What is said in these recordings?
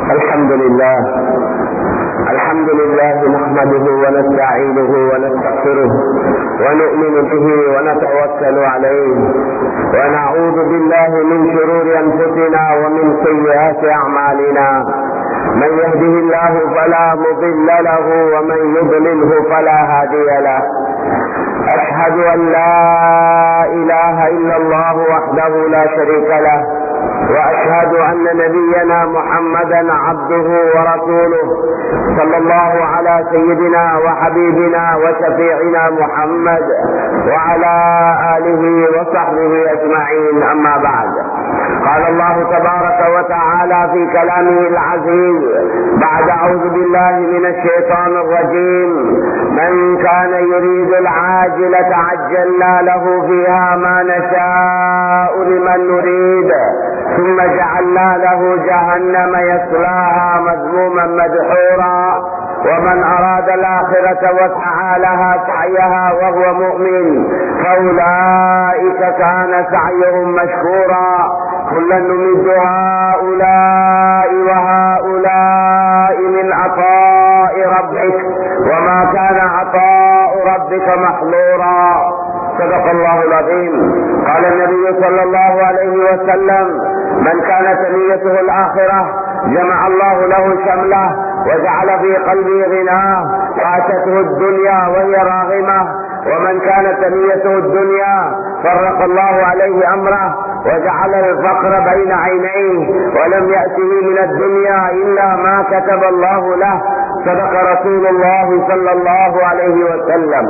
الحمد لله الحمد لله نحمده ونستعينه ونستغفره ونؤمن به ونتوكل عليه ونعوذ بالله من شرور انفسنا ومن سيئات اعمالنا من يهده الله فلا مضل له ومن يضلله فلا هادي له اشهد ان لا اله الا الله وحده لا شريك له واشهد ان نبينا محمدا عبده ورسوله صلى الله على سيدنا وحبيبنا وشفيعنا محمد وعلى اله وصحبه اجمعين اما بعد قال الله تبارك وتعالى في كلامه العزيز بعد اعوذ بالله من الشيطان الرجيم من كان يريد العاجله عجلنا له فيها ما نشاء لمن نريد ثم جعلنا له جهنم يصلاها مذموما مدحورا ومن أراد الآخرة وسعى لها سعيها وهو مؤمن فأولئك كان سعيهم مشكورا كلا نمد هؤلاء وهؤلاء من عطاء ربك وما كان عطاء ربك محظورا صدق الله العظيم قال النبي صلى الله عليه وسلم من كانت نيته الآخرة جمع الله له شمله وجعل في قلبه غناه فاتته الدنيا وهي راغمة ومن كانت نيته الدنيا فرق الله عليه أمره وجعل الفقر بين عينيه ولم يأته من الدنيا إلا ما كتب الله له صدق رسول الله صلى الله عليه وسلم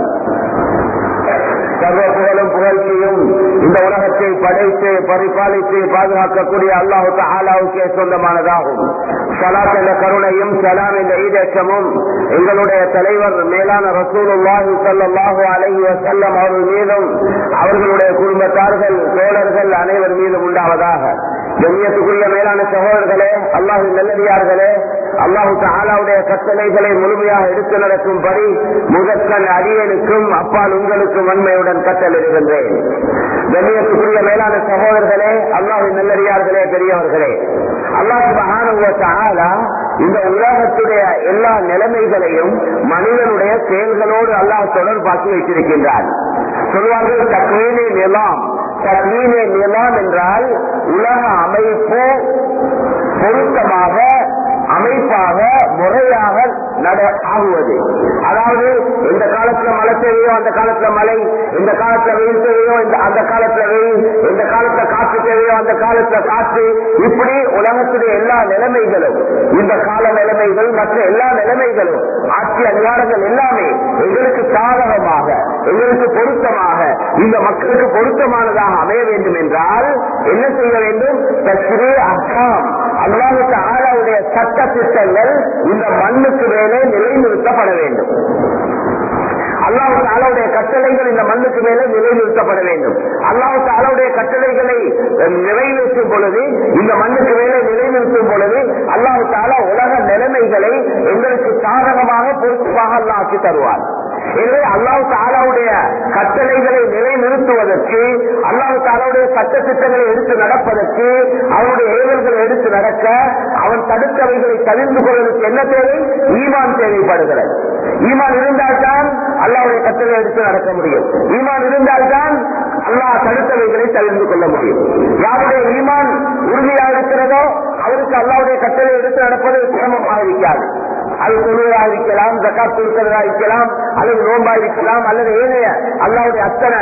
சர்வ புகழும் புகழ்ச்சியும் இந்த உலகத்தை படைத்து பரிபாலித்து பாதுகாக்கக்கூடிய அல்லாஹு தாலாவுக்கே சொந்தமானதாகும் சலாத் என்ற கருணையும் சலாம் என்ற ஈடேற்றமும் எங்களுடைய தலைவர் மேலான ரசூலுல்லாஹி சல்லாஹு அலஹி வசல்லம் அவர்கள் மீதும் அவர்களுடைய குடும்பத்தார்கள் தோழர்கள் அனைவர் மீதும் உண்டாவதாக கண்ணியத்துக்குரிய மேலான சகோதரர்களே அல்லாஹு நல்லடியார்களே அல்லாஹு தாலாவுடைய கட்டளைகளை முழுமையாக எடுத்து நடக்கும்படி முதற்கண் அடியனுக்கும் அப்பால் உங்களுக்கும் வன்மையுடன் கட்டளிடுகின்றேன் கண்ணியத்துக்குரிய மேலான சகோதரர்களே அல்லாஹு நல்லடியார்களே பெரியவர்களே அல்லாஹு இந்த உலகத்துடைய எல்லா நிலைமைகளையும் மனிதனுடைய செயல்களோடு அல்லாஹ் தொடர்பாக்கி வைத்திருக்கின்றார் சொல்வார்கள் தக்வீனே நிலாம் தக்வீனே நிலாம் என்றால் உலக அமைப்பு பொருத்தமாக அமைப்பாக முறையாக நட ஆகுவது அதாவது எந்த காலத்துல மழை தேவையோ அந்த காலத்துல மழை எந்த காலத்துல வெயில் தேவையோ அந்த காலத்துல வெயில் எந்த காலத்துல காற்று தேவையோ அந்த காலத்துல காற்று இப்படி உலகத்துடைய எல்லா நிலைமைகளும் இந்த கால நிலைமைகள் மற்ற எல்லா நிலைமைகளும் ஆட்சி அதிகாரங்கள் எல்லாமே எங்களுக்கு சாதகமாக எங்களுக்கு பொருத்தமாக இந்த மக்களுக்கு பொருத்தமானதாக அமைய வேண்டும் என்றால் என்ன செய்ய வேண்டும் தஸ்ரீ அக்காம் அல்லாஹுக்கு ஆளாவுடைய சட்ட திட்டங்கள் இந்த மண்ணுக்கு மேலே நிலைநிறுத்தப்பட வேண்டும் அல்லாஹு தாலாவுடைய கட்டளைகள் இந்த மண்ணுக்கு மேலே நிலைநிறுத்தப்பட வேண்டும் அல்லாஹு தாலாவுடைய கட்டளைகளை நிறைவேற்றும் பொழுது இந்த மண்ணுக்கு மேலே நிலைநிறுத்தும் பொழுது அல்லாஹு தாலா உலக நிலைமைகளை எங்களுக்கு சாதகமாக பொருத்தமாக அல்லாஹ் தருவார் எனவே அல்லாஹு தாலாவுடைய கட்டளைகளை நிலைநிறுத்துவதற்கு அல்லாஹு தாலாவுடைய சட்ட திட்டங்களை எடுத்து நடப்பதற்கு அவனுடைய ஏவல்களை எடுத்து நடக்க அவன் தடுத்தவைகளை தவிர்த்து கொள்வதற்கு என்ன தேவை ஈமான் தேவைப்படுகிறது ஈமான் இருந்தால்தான் அல்லாவுடைய கட்டளை எடுத்து நடக்க முடியும் ஈமான் இருந்தால்தான் அல்லாஹ் தடுத்தவைகளை தவிர்த்து கொள்ள முடியும் யாருடைய ஈமான் உறுதியாக இருக்கிறதோ அவருக்கு அல்லாவுடைய கட்டளை எடுத்து நடப்பது சிரமமாக இருக்காது அது தொழுவதாக இருக்கலாம் ஜக்காத் கொடுக்கிறதா இருக்கலாம் அல்லது நோம்பா இருக்கலாம் அல்லது ஏனைய அல்லாவுடைய அத்தனை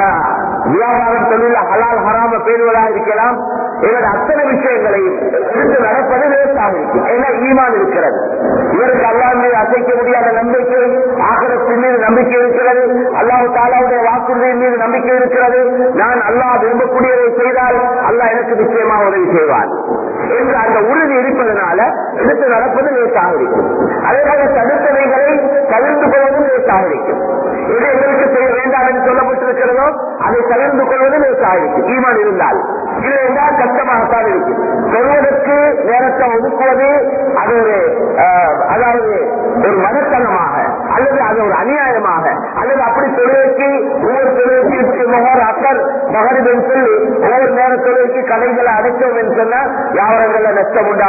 வியாபாரம் தொழில் ஹலால் ஹராம பேணுவதாக இருக்கலாம் இவருடைய அத்தனை விஷயங்களையும் எடுத்து நடப்பது லேசாக இருக்கும் ஏன்னா ஈமான் இருக்கிறது இவருக்கு அல்லா மீது அசைக்க முடியாத நம்பிக்கை ஆகரத்தின் மீது நம்பிக்கை இருக்கிறது அல்லாஹு தாலாவுடைய வாக்குறுதியின் மீது நம்பிக்கை இருக்கிறது நான் அல்லாஹ் விரும்பக்கூடியதை செய்தால் அல்லாஹ் எனக்கு நிச்சயமாக உதவி செய்வான் என்று அந்த உறுதி இருப்பதனால எடுத்து நடப்பது லேசாக இருக்கும் அதே போல தடுத்தவைகளை தவிர்த்து கொள்வதும் லேசாக இருக்கும் எது எங்களுக்கு செய்ய வேண்டாம் என்று சொல்லப்பட்டிருக்கிறதோ அதை தவிர்த்து கொள்வது லேசாக இருக்கும் ஈமான் இருந்தால் இல்லை என்றால் கஷ்டமாகத்தான் இருக்கும் சொல்வதற்கு நேரத்தை ஒதுக்குவது அது ஒரு அதாவது ஒரு மனத்தனமாக அல்லது அது ஒரு அநியாயமாக அல்லது அப்படி தொழிலுக்கு ஒவ்வொரு தொழிலுக்கு மகர் அக்கர் மகரிடம் சொல்லி ஒவ்வொரு நேர தொழிலுக்கு கடைகளை அடைச்சோம் என்று சொன்னா வியாபாரங்கள்ல நஷ்டம் உண்டாகும்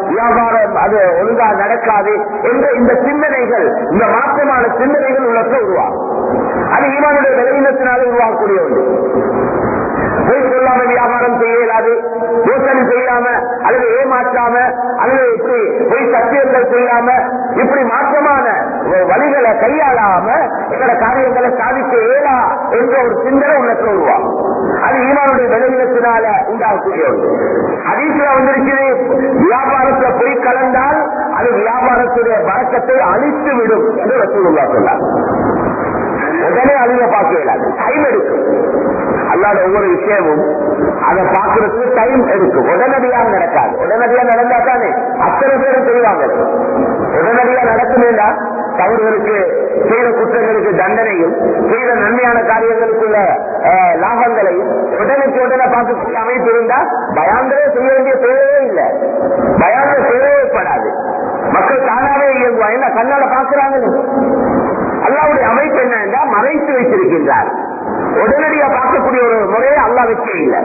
வியாபாரம் அது ஒழுங்கா நடக்காது என்ற இந்த சிந்தனைகள் இந்த மாற்றமான சிந்தனைகள் உள்ளத்தை உருவாகும் அது ஈமானுடைய விளையினத்தினால உருவாகக்கூடிய ஒன்று பொய் சொல்லாம வியாபாரம் செய்ய இயலாது மோசடி செய்யாம அல்லது ஏமாற்றாம அல்லது இப்படி பொய் சத்தியங்கள் செய்யாம இப்படி மாற்றமான வழிகளை கையாளாம எங்களோட காரியங்களை சாதிக்க இயலா என்ற ஒரு சிந்தனை உள்ளத்துல உருவாகும் அது ஈமானுடைய விளைவினத்தினால உண்டாகக்கூடிய ஒன்று அதீசில வந்திருக்கிறது வியாபாரத்துல பொய் கலந்தால் அது வியாபாரத்துடைய வழக்கத்தை அழித்து விடும் என்று ரசூலுல்லா சொன்னார் உடனே அழிய பார்க்க இயலாது டைம் எடுக்கும் அல்லாத ஒவ்வொரு விஷயமும் அதை பார்க்கறதுக்கு டைம் எடுக்கும் உடனடியாக நடக்காது உடனடியா நடந்தா தானே அத்தனை பேரும் செய்வாங்க உடனடியா நடக்குமேடா தவறுகளுக்கு செய்த குற்றங்களுக்கு தண்டனையும் செய்த நன்மையான காரியங்களுக்குள்ள அஹ், லாபங்களையும் உடனுக்கு உடனே பார்க்கக்கூடிய அமைப்பு இருந்தா பயாந்தரே செய்ய வேண்டிய தேவையே இல்லை பயாந்திர தேவைப்படாது மக்கள் தானாவே இயங்குவாங்க என்ன கண்ணால பாக்குறாங்க அல்லாவுடைய அமைப்பு என்ன மறைத்து வைத்திருக்கின்றார் உடனடியா பார்க்கக்கூடிய ஒரு முறையை அல்லா வச்சே இல்லை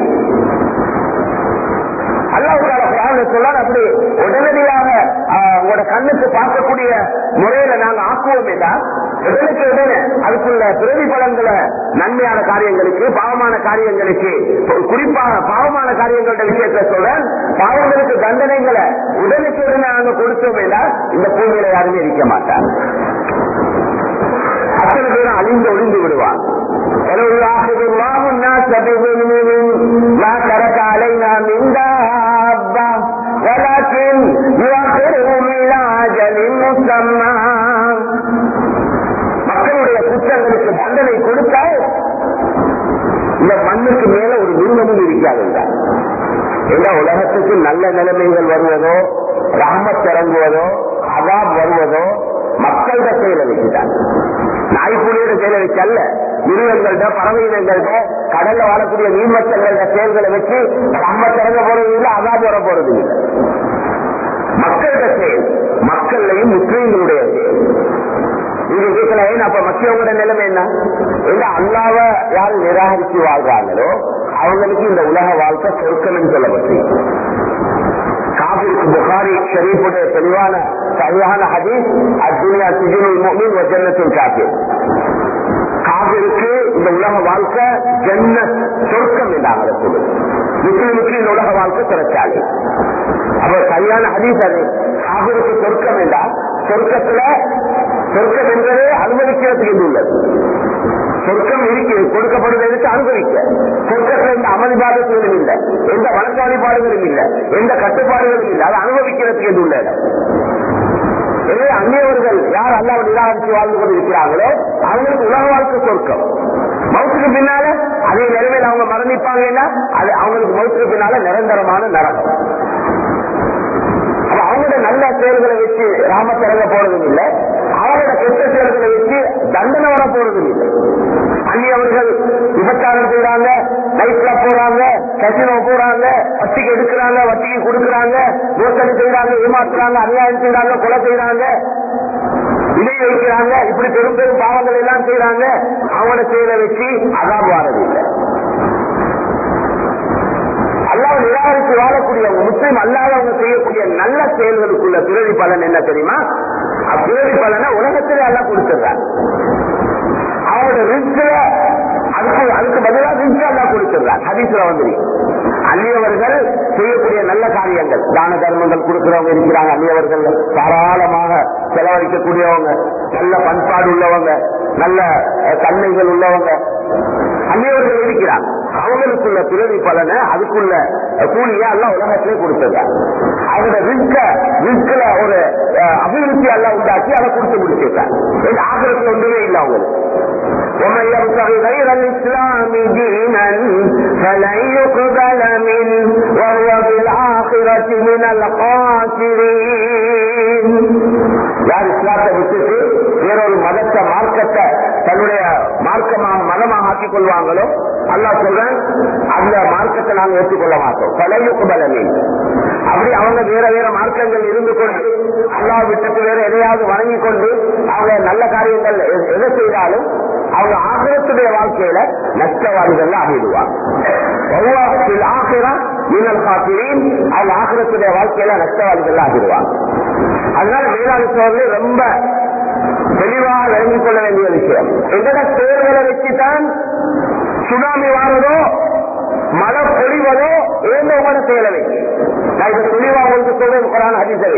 அல்லாவுக்கான சொல்லால் அப்படி உடனடியாக ஆஹ், உங்களோட கண்ணுக்கு பார்க்கக்கூடிய முறையில நாங்க ஆக்குவோம் என்றால் உடனுக்கு உடனே அதுக்குள்ள பிரதிபலன்களை நன்மையான காரியங்களுக்கு பாவமான காரியங்களுக்கு குறிப்பாக பாவமான காரியங்களோட விஷயத்தை சொல்ற பாவங்களுக்கு தண்டனைகளை உடனுக்கு உடனே நாங்க கொடுத்தோம் என்றால் இந்த பூமியில யாருமே இருக்க மாட்டாங்க அத்தனை பேரும் அழிந்து ஒளிந்து விடுவாங்க ولو يؤاخذ الله الناس بظلمهم ما ترك علينا من دابة ولكن يؤخرهم إلى أجل مسمى மக்களுடைய குற்றங்களுக்கு தண்டனை கொடுத்தால் இந்த மண்ணுக்கு மேல ஒரு மிருகமும் இருக்காதுங்க எல்லா உலகத்துக்கு நல்ல நிலைமைகள் வருவதோ ரஹமத் இறங்குவதோ அதாப் வருவதோ மக்கள்கிட்ட செயல வச்சுட்டாங்க நாய்ப்புலியோட செயல வச்சல்ல மிருகங்கள்ட பறவையினங்கள்ட கடல்ல வாழக்கூடிய நீர்மச்சங்களோட செயல்களை வச்சு ரஹமத் இறங்க போறது இல்லை அதாப் வர போறது இல்லை மக்கள்கிட்ட செயல் மக்கள்லையும் முஸ்லீம்களுடைய செயல் நீங்க கேட்கல ஏன் அப்ப மக்கியவங்களோட நிலைமை என்ன இல்ல அல்லாவ யார் நிராகரிச்சு வாழ்றாங்களோ அவங்களுக்கு இந்த உலக வாழ்க்கை சொர்க்கம் சொல்லப்பட்டு காபிருக்கு புகாரி ஷரீஃபுடைய தெளிவான சரியான ஹதீஸ் அத்துனியா சிஜினுல் முஃமின் வ ஜன்னத்துல் காபிர் காபிருக்கு இந்த உலக வாழ்க்கை ஜன்ன சொர்க்கம் என்றாங்க சொல்லுது முஸ்லிமுக்கு இந்த உலக வாழ்க்கை சிறச்சாலை அப்ப சரியான ஹதீஸ் அது காபிருக்கு சொர்க்கம் என்றால் சொர்க்கத்துல சொர்க்கம் என்பது அனுமதிக்கிறதுக்கு என்று உள்ளது சொர்க்கம் இருக்கு கொடுக்கப்படுவதற்கு அனுபவிக்க சொர்க்கத்தில் எந்த அமளிபாதங்களும் இல்லை எந்த வழக்க வழிபாடுகளும் இல்லை எந்த கட்டுப்பாடுகளும் இல்லை அதை அனுபவிக்கிறதுக்கு என்று உள்ள இடம் எனவே அந்நியவர்கள் யார் அல்லாவை நிராகரித்து வாழ்ந்து கொண்டிருக்கிறாங்களோ அவங்களுக்கு உலக வாழ்க்கை சொர்க்கம் மவுத்துக்கு பின்னால அதே நிலைமையில் அவங்க மரணிப்பாங்கன்னா அது அவங்களுக்கு மவுத்துக்கு பின்னால நிரந்தரமான நரகம் அப்ப அவங்களோட நல்ல செயல்களை வச்சு ராமத்திறங்க போறதும் இல்லை அவங்களோட கெட்ட செயல்களை வச்சு தண்டனை வர போறதும் இல்லை அந்நியவர்கள் விபச்சாரம் செய்யறாங்க நைட்ல போறாங்க கசினோ போறாங்க வட்டிக்கு எடுக்கிறாங்க வட்டிக்கு கொடுக்கறாங்க மோசடி செய்யறாங்க ஏமாத்துறாங்க அநியாயம் செய்யறாங்க கொலை செய்யறாங்க இணை வைக்கிறாங்க இப்படி பெரும் பெரும் பாவங்கள் எல்லாம் செய்யறாங்க அவங்களோட செயலை வச்சு அதான் வாரதில்லை அல்லாஹ் நிராகரித்து வாழக்கூடியவங்க முஸ்லீம் அல்லாதவங்க செய்யக்கூடிய நல்ல செயல்களுக்குள்ள பிறவி பலன் என்ன தெரியுமா அப்பிறவி பலனை உலகத்திலே எல்லாம் கொடுத்துறாங்க அவங்களோட ரிஸ்க்ல அதுக்கு அதுக்கு பதிலாக ரிஸ்க் எல்லாம் கொடுத்துறாங்க ஹதீஸ்ல வந்து அந்நியவர்கள் செய்யக்கூடிய நல்ல காரியங்கள் தான தர்மங்கள் கொடுக்கிறவங்க இருக்கிறாங்க அந்நியவர்கள் தாராளமாக செலவழிக்கக்கூடியவங்க நல்ல பண்பாடு உள்ளவங்க நல்ல அஹ், தன்மைகள் உள்ளவங்க அந்நியவர்கள் இருக்கிறாங்க அவங்களுக்குள்ள பிறவி பலனை அதுக்குள்ள கூலியா எல்லாம் உலகத்திலே கொடுத்தது அவங்களோட ரிஸ்க ரிஸ்க்ல ஒரு அஹ், அபிவிருத்தி எல்லாம் உண்டாக்கி அதை கொடுத்து முடிச்சிருக்காங்க ஆகிரத்தில் ஒன்றுமே இல்லை அவங்களுக்கு ومن يبتغي غير الاسلام دينا فلن يقبل منه وهو بالآخرة من الخاسرين யார் இஸ்லாத்தை விட்டுட்டு வேறொரு மதத்தை மார்க்கத்தை தன்னுடைய மார்க்கமாக மதமாக ஆக்கிக் கொள்வாங்களோ அல்லாஹ் சொல்றேன் அந்த மார்க்கத்தை நாங்கள் ஏற்றுக்கொள்ள மாட்டோம் பலையுக்கு பலமே அப்படி அவங்க வேற வேற மார்க்கங்கள் இருந்து கொண்டு அல்லாஹ் விட்டுட்டு வேற எதையாவது வணங்கி கொண்டு அவங்க நல்ல காரியங்கள் எ- எதை செய்தாலும் அவங்க ஆகிரத்துடைய வாழ்க்கையில நஷ்டவாதிகள் ஆகிடுவாங்க ஆகிரத்துடைய வாழ்க்கையில நஷ்டவாதிகள் ஆகிடுவாங்க அதனால மேலாண் சோழர்களே ரொம்ப தெளிவாக விளங்கிக் கொள்ள வேண்டிய விஷயம் எங்கட தேர்தலை வச்சுதான் சுனாமி வாரதோ மழை பொழிவதோ ஏதோ உங்களோட செயலை வச்சு நான் இதை தெளிவா உங்களுக்கு சொல்றேன் குரான் ஹதீசரை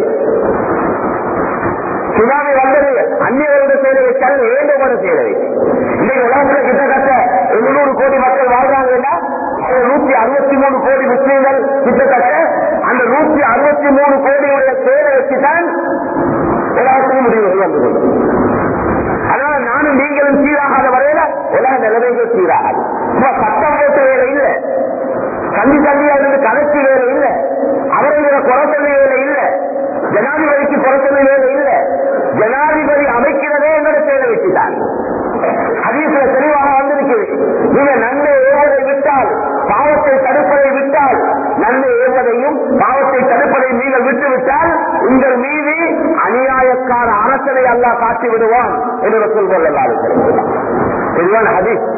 சுனாமி வந்தது அந்நியரோட செயலை வச்சாலும் ஏதோ உங்களோட செயலை வச்சு இன்னைக்கு உலகத்துல கிட்டத்தட்ட எழுநூறு கோடி மக்கள் வாழ்றாங்கன்னா அதுல நூத்தி அறுபத்தி மூணு கோடி முஸ்லீம்கள் கிட்டத்தட்ட அந்த நூத்தி அறுபத்தி மூணு கோடியுடைய செயலை வச்சுதான் உலகத்துக்கு முடிவுகள் வந்து கொள்ளும் அதனால நானும் நீங்களும் சீராகாத வரையில உலக நிலைமைகள் சீராகாது சும்மா சட்டம் போட்டு வேலை இல்லை கல்வி கல்வியா இருந்து கலைச்சி வேலை இல்லை அவர்களை குறை சொல்ல வேலை இல்லை ஜனாதிபதிக்கு குறை சொல்ல வேலை இல்லை ஜனாதிபதி அமைக்கிறதே என்னோட செயலை வச்சுதான் ஹதீஸ்ல தெளிவாக வந்திருக்கிறது நீங்க நன்மை ஏவதை விட்டால் பாவத்தை தடுப்பதை விட்டால் நன்மை ஏவதையும் பாவத்தை தடுப்பதை நீங்கள் விட்டு விட்டால் உங்கள் மீது அநியாயக்கார அரசனை அல்லாஹ் காட்டி விடுவான் என்று சொல் கொள்ளலாம் இதுதான் ஹதீஸ்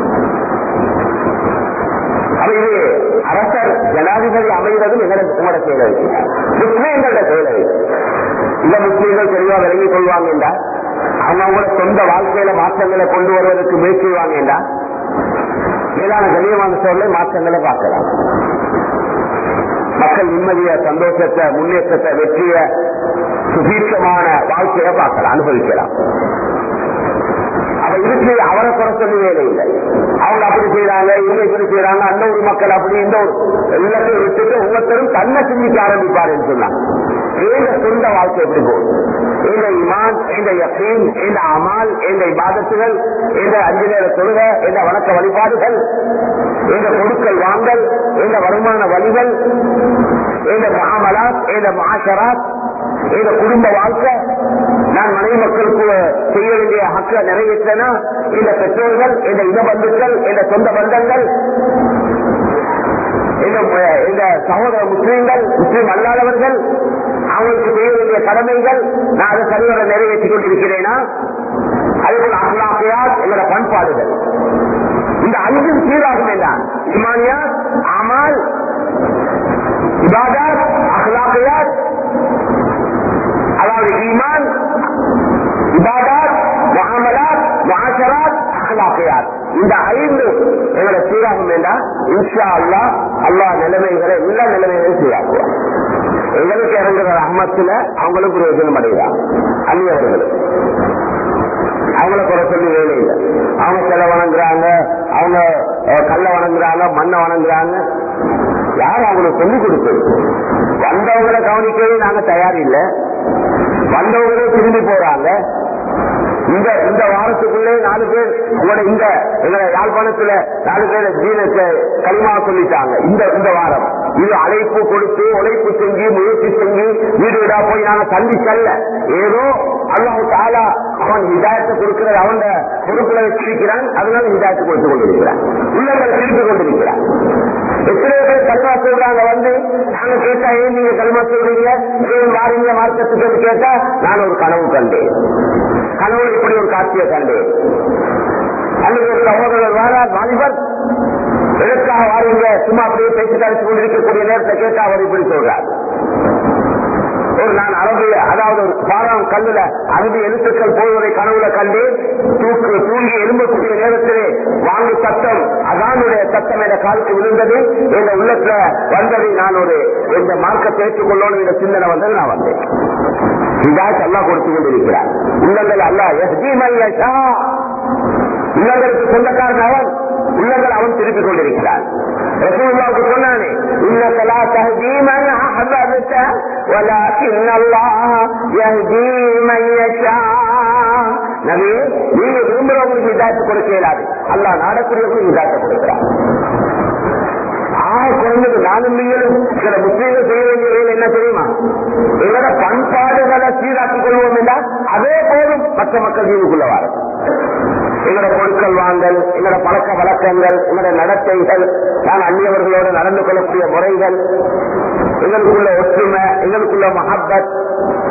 அப்ப இது அரசர் ஜனாதிபதி அமைவதும் எங்களுக்கு உங்களோட செயலை முஸ்லீம்களோட செயலை இந்த முஸ்லீம்கள் தெளிவா விளங்கிக் கொள்வாங்க என்றால் அவங்க அவங்களோட சொந்த வாழ்க்கையில மாற்றங்களை கொண்டு வருவதற்கு முயற்சி செய்வாங்க என்றால் மேலான கண்ணியமான சொல்ல மாற்றங்களை பார்க்கலாம் மக்கள் நிம்மதிய சந்தோஷத்தை முன்னேற்றத்தை வெற்றிய சுபீட்சமான வாழ்க்கையை பார்க்கலாம் அனுபவிக்கலாம் அப்ப இதுக்கு அவரை குறை சொல்லி வேலை இல்லை அவங்க அப்படி செய்யறாங்க இவங்க இப்படி செய்யறாங்க அந்த ஒரு மக்கள் அப்படி இந்த ஒரு எல்லாத்தையும் விட்டுட்டு ஒவ்வொருத்தரும் தன்னை சிந்திக்க ஆரம்பிப்பாருன்னு சொன்னாங்க இந்த சொந்த வாழ்க்கை எப்படி போகுது இந்த இமான் இந்த யக்கீன் இந்த அமால் இந்த இபாதத்துகள் இந்த அஞ்சு நேர தொழுகை இந்த வணக்க வழிபாடுகள் இந்த கொடுக்கல் வாங்கல் இந்த வருமான வழிகள் இந்த மகாமலாத் இந்த மாஷராத் இந்த குடும்ப வாழ்க்கை நான் மனைவி மக்களுக்கு செய்ய வேண்டிய ஹக்க நிறைவேற்றனா இந்த பெற்றோர்கள் இந்த இன பந்துக்கள் இந்த சொந்த பந்தங்கள் இந்த சகோதர முஸ்லீம்கள் முஸ்லீம் அல்லாதவர்கள் அவங்களுக்கு செய்ய வேண்டிய கடமைகள் நான் அதை சரிவர நிறைவேற்றிக் கொண்டிருக்கிறேனா அதேபோல் அஹ்லாக்கையால் எங்களோட பண்பாடுகள் இந்த அஞ்சும் சீராகும் வேண்டாம் இமானியா அமால் இபாதாத் அஹ்லாக்கையாத் அதாவது ஈமான் இபாதாத் முகாமலாத் மாஷராத் அஹ்லாக்கையாத் இந்த ஐந்து எங்களை சீராகும் வேண்டாம் இன்ஷா அல்லா அல்லா நிலைமைகளை எல்லா நிலைமைகளையும் சீராக்குவார் எங்களுக்கு இறங்குற ரஹமத்துல அவங்களுக்கு பிரயோஜனம் அடைகிறாங்க அந்நியவர்களுக்கு அவங்கள குறை சொல்லி வேலை இல்லை அவங்க சில வணங்குறாங்க அவங்க கல்ல வணங்குறாங்க மண்ணை வணங்குறாங்க யார் அவங்களுக்கு சொல்லிக் கொடுத்தது வந்தவங்களை கவனிக்கவே நாங்க தயார் இல்லை வந்தவங்களே திரும்பி போறாங்க இந்த இந்த வாரத்துக்குள்ளே நாலு பேர் உங்களோட இந்த எங்க யாழ்ப்பாணத்துல நாலு பேர் ஜீனத்தை களிமா சொல்லிட்டாங்க இந்த இந்த வாரம் இது அழைப்பு கொடுத்து உழைப்பு செஞ்சு முயற்சி செஞ்சு வீடு வீடா போய் நாங்க சந்திச்சல்ல ஏதோ அல்லாஹு தாலா அவன் ஹிதாயத்தை கொடுக்கிறது அவன் பொறுப்புல வச்சிருக்கிறான் அதனால ஹிதாயத்தை கொடுத்து கொண்டிருக்கிறான் உள்ளங்களை திருப்பி கொண்டிருக்கிறான் எத்தனை பேர் கல்மா சொல்றாங்க வந்து நாங்க கேட்டா ஏன் நீங்க கல்மா சொல்றீங்க ஏன் வாரீங்க மார்க்கத்துக்கு கேட்டா நான் ஒரு கனவு கண்டேன் கனவுல இப்படி ஒரு காட்சியை கண்டேன் அல்லது ஒரு சகோதரர் வாரார் வாலிபர் எதற்காக வாரீங்க சும்மா அப்படியே பேசி கழிச்சு கொண்டிருக்கக்கூடிய நேரத்தை கேட்டா அவர் இப்படி சொல்றார் ஒரு நான் அரபு அதாவது ஒரு பாரம் கல்லுல அரபு எழுத்துக்கள் போவதை கனவுல கண்டு தூக்கு தூங்கி எழும்பக்கூடிய நேரத்திலே வாங்கு சத்தம் அதானுடைய சத்தம் என்ற காலுக்கு விழுந்தது என்ற உள்ளத்துல வந்தது நான் ஒரு இந்த மார்க்கத்தை ஏற்றுக்கொள்ளணும் என்ற சிந்தனை வந்தது நான் வந்தேன் இதாச்சு அல்லா கொடுத்து கொண்டிருக்கிறார் உள்ளங்கள் அல்லா எஸ்டிமையா உள்ளங்களுக்கு சொந்தக்காரன் அவன் உள்ளங்கள் அவன் திருப்பிக் கொண்டிருக்கிறான் ரசூலுல்லாவுக்கு சொன்னானே இன்னக்கலா தஹதீமன் அஹபப்த வலாக்கின் அல்லாஹ் யஹ்தீ மன் யஷா நபி நீங்க விரும்புறவங்களுக்கு இதாயத்து கொடுக்க இயலாது அல்லாஹ் நாடக்கூடியவங்களுக்கு இதாயத்தை கொடுக்கிறார் ஆக குறைந்தது நானும் நீங்களும் சில முஸ்லீம்கள் செய்ய வேண்டிய வேலை என்ன தெரியுமா எங்களோட பண்பாடுகளை சீராக்கிக் கொள்வோம் என்றால் அதே போதும் மற்ற மக்கள் தீவுக்குள்ள வாரம் எங்களோட பொருட்கள் வாங்கல் எங்களோட பழக்க வழக்கங்கள் எங்களோட நடத்தைகள் நான் அந்நியவர்களோடு நடந்து கொள்ளக்கூடிய முறைகள் எங்களுக்குள்ள ஒற்றுமை எங்களுக்குள்ள மஹப்பத்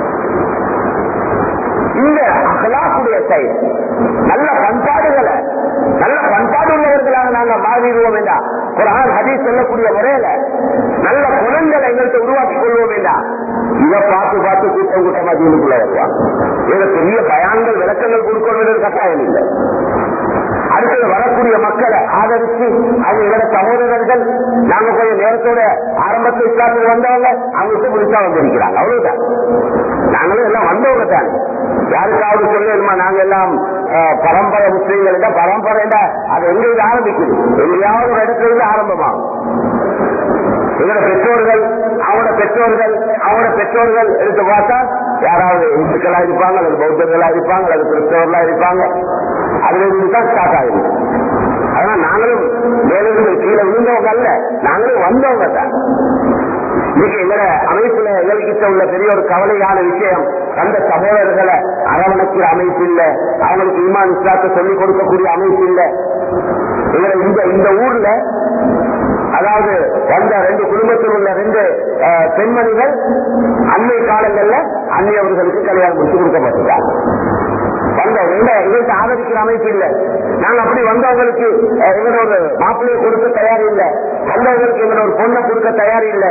இந்த அகலாக்குடைய செயல் நல்ல பண்பாடுகளை நல்ல பண்பாடு உள்ளவர்களாக நாங்க மாறிடுவோம் என்றா குரான் ஹதீஸ் சொல்லக்கூடிய முறையில நல்ல குணங்களை எங்கள்கிட்ட உருவாக்கி கொள்வோம் என்றா இதை பார்த்து பார்த்து கூட்டம் கூட்டமா தீனுக்குள்ள வருவாங்க இதுல பெரிய பயான்கள் விளக்கங்கள் கொடுக்கணும் கட்டாயம் இல்லை அடுத்தது வரக்கூடிய மக்களை ஆதரிச்சு அவங்க இவர சகோதரர்கள் நாங்க கொஞ்சம் நேரத்தோட ஆரம்பத்தில் இஸ்லாத்துக்கு வந்தவங்க அவங்களுக்கு முடிச்சா வந்திருக்கிறாங்க அவ்வளவுதான் நாங்களும் எல்லாம் வந்தவங்க தான் யாருக்காவது சொல்லணுமா நாங்க எல்லாம் அஹ், பரம்பரை முஸ்லீம்கள் தான் பரம்பரைண்டா அது எங்க இருந்து ஆரம்பிக்குது எங்கேயாவது ஒரு இடத்துல இருந்து ஆரம்பமாகும் எங்களோட பெற்றோர்கள் அவங்களோட பெற்றோர்கள் அவங்களோட பெற்றோர்கள் எடுத்து பார்த்தா யாராவது இந்துக்களா இருப்பாங்க அல்லது பௌத்தர்களா இருப்பாங்க அல்லது கிறிஸ்தவர்களா இருப்பாங்க அதுல இருந்து தான் ஸ்டார்ட் ஆகுது அதனால நாங்களும் மேலிருந்து கீழே விழுந்தவங்க அல்ல நாங்களும் வந்தவங்க தான் இன்னைக்கு எங்களோட அமைப்புல எங்கள்கிட்ட உள்ள பெரிய ஒரு கவலையான விஷயம் அந்த சகோதரர்களை அரவணைக்கிற அமைப்பு இல்ல அவங்களுக்கு இமான் இஸ்லாத்தை சொல்லிக் கொடுக்கக்கூடிய அமைப்பு இல்ல எங்களை இந்த இந்த ஊர்ல அதாவது வந்த ரெண்டு குடும்பத்தில் உள்ள ரெண்டு அஹ், பெண்மணிகள் அன்னை காலங்கள்ல அன்னையவர்களுக்கு கல்யாணம் முடிச்சு கொடுக்கப்பட்டிருக்காங்க வந்தவங்க இல்ல எங்களுக்கு ஆதரிக்கிற அமைப்பு இல்ல நாங்க அப்படி வந்தவங்களுக்கு அஹ், எங்களோட ஒரு மாப்பிள்ளையை கொடுக்க தயார் இல்ல வந்தவங்களுக்கு எங்களோட ஒரு பொண்ணை கொடுக்க தயார் இல்ல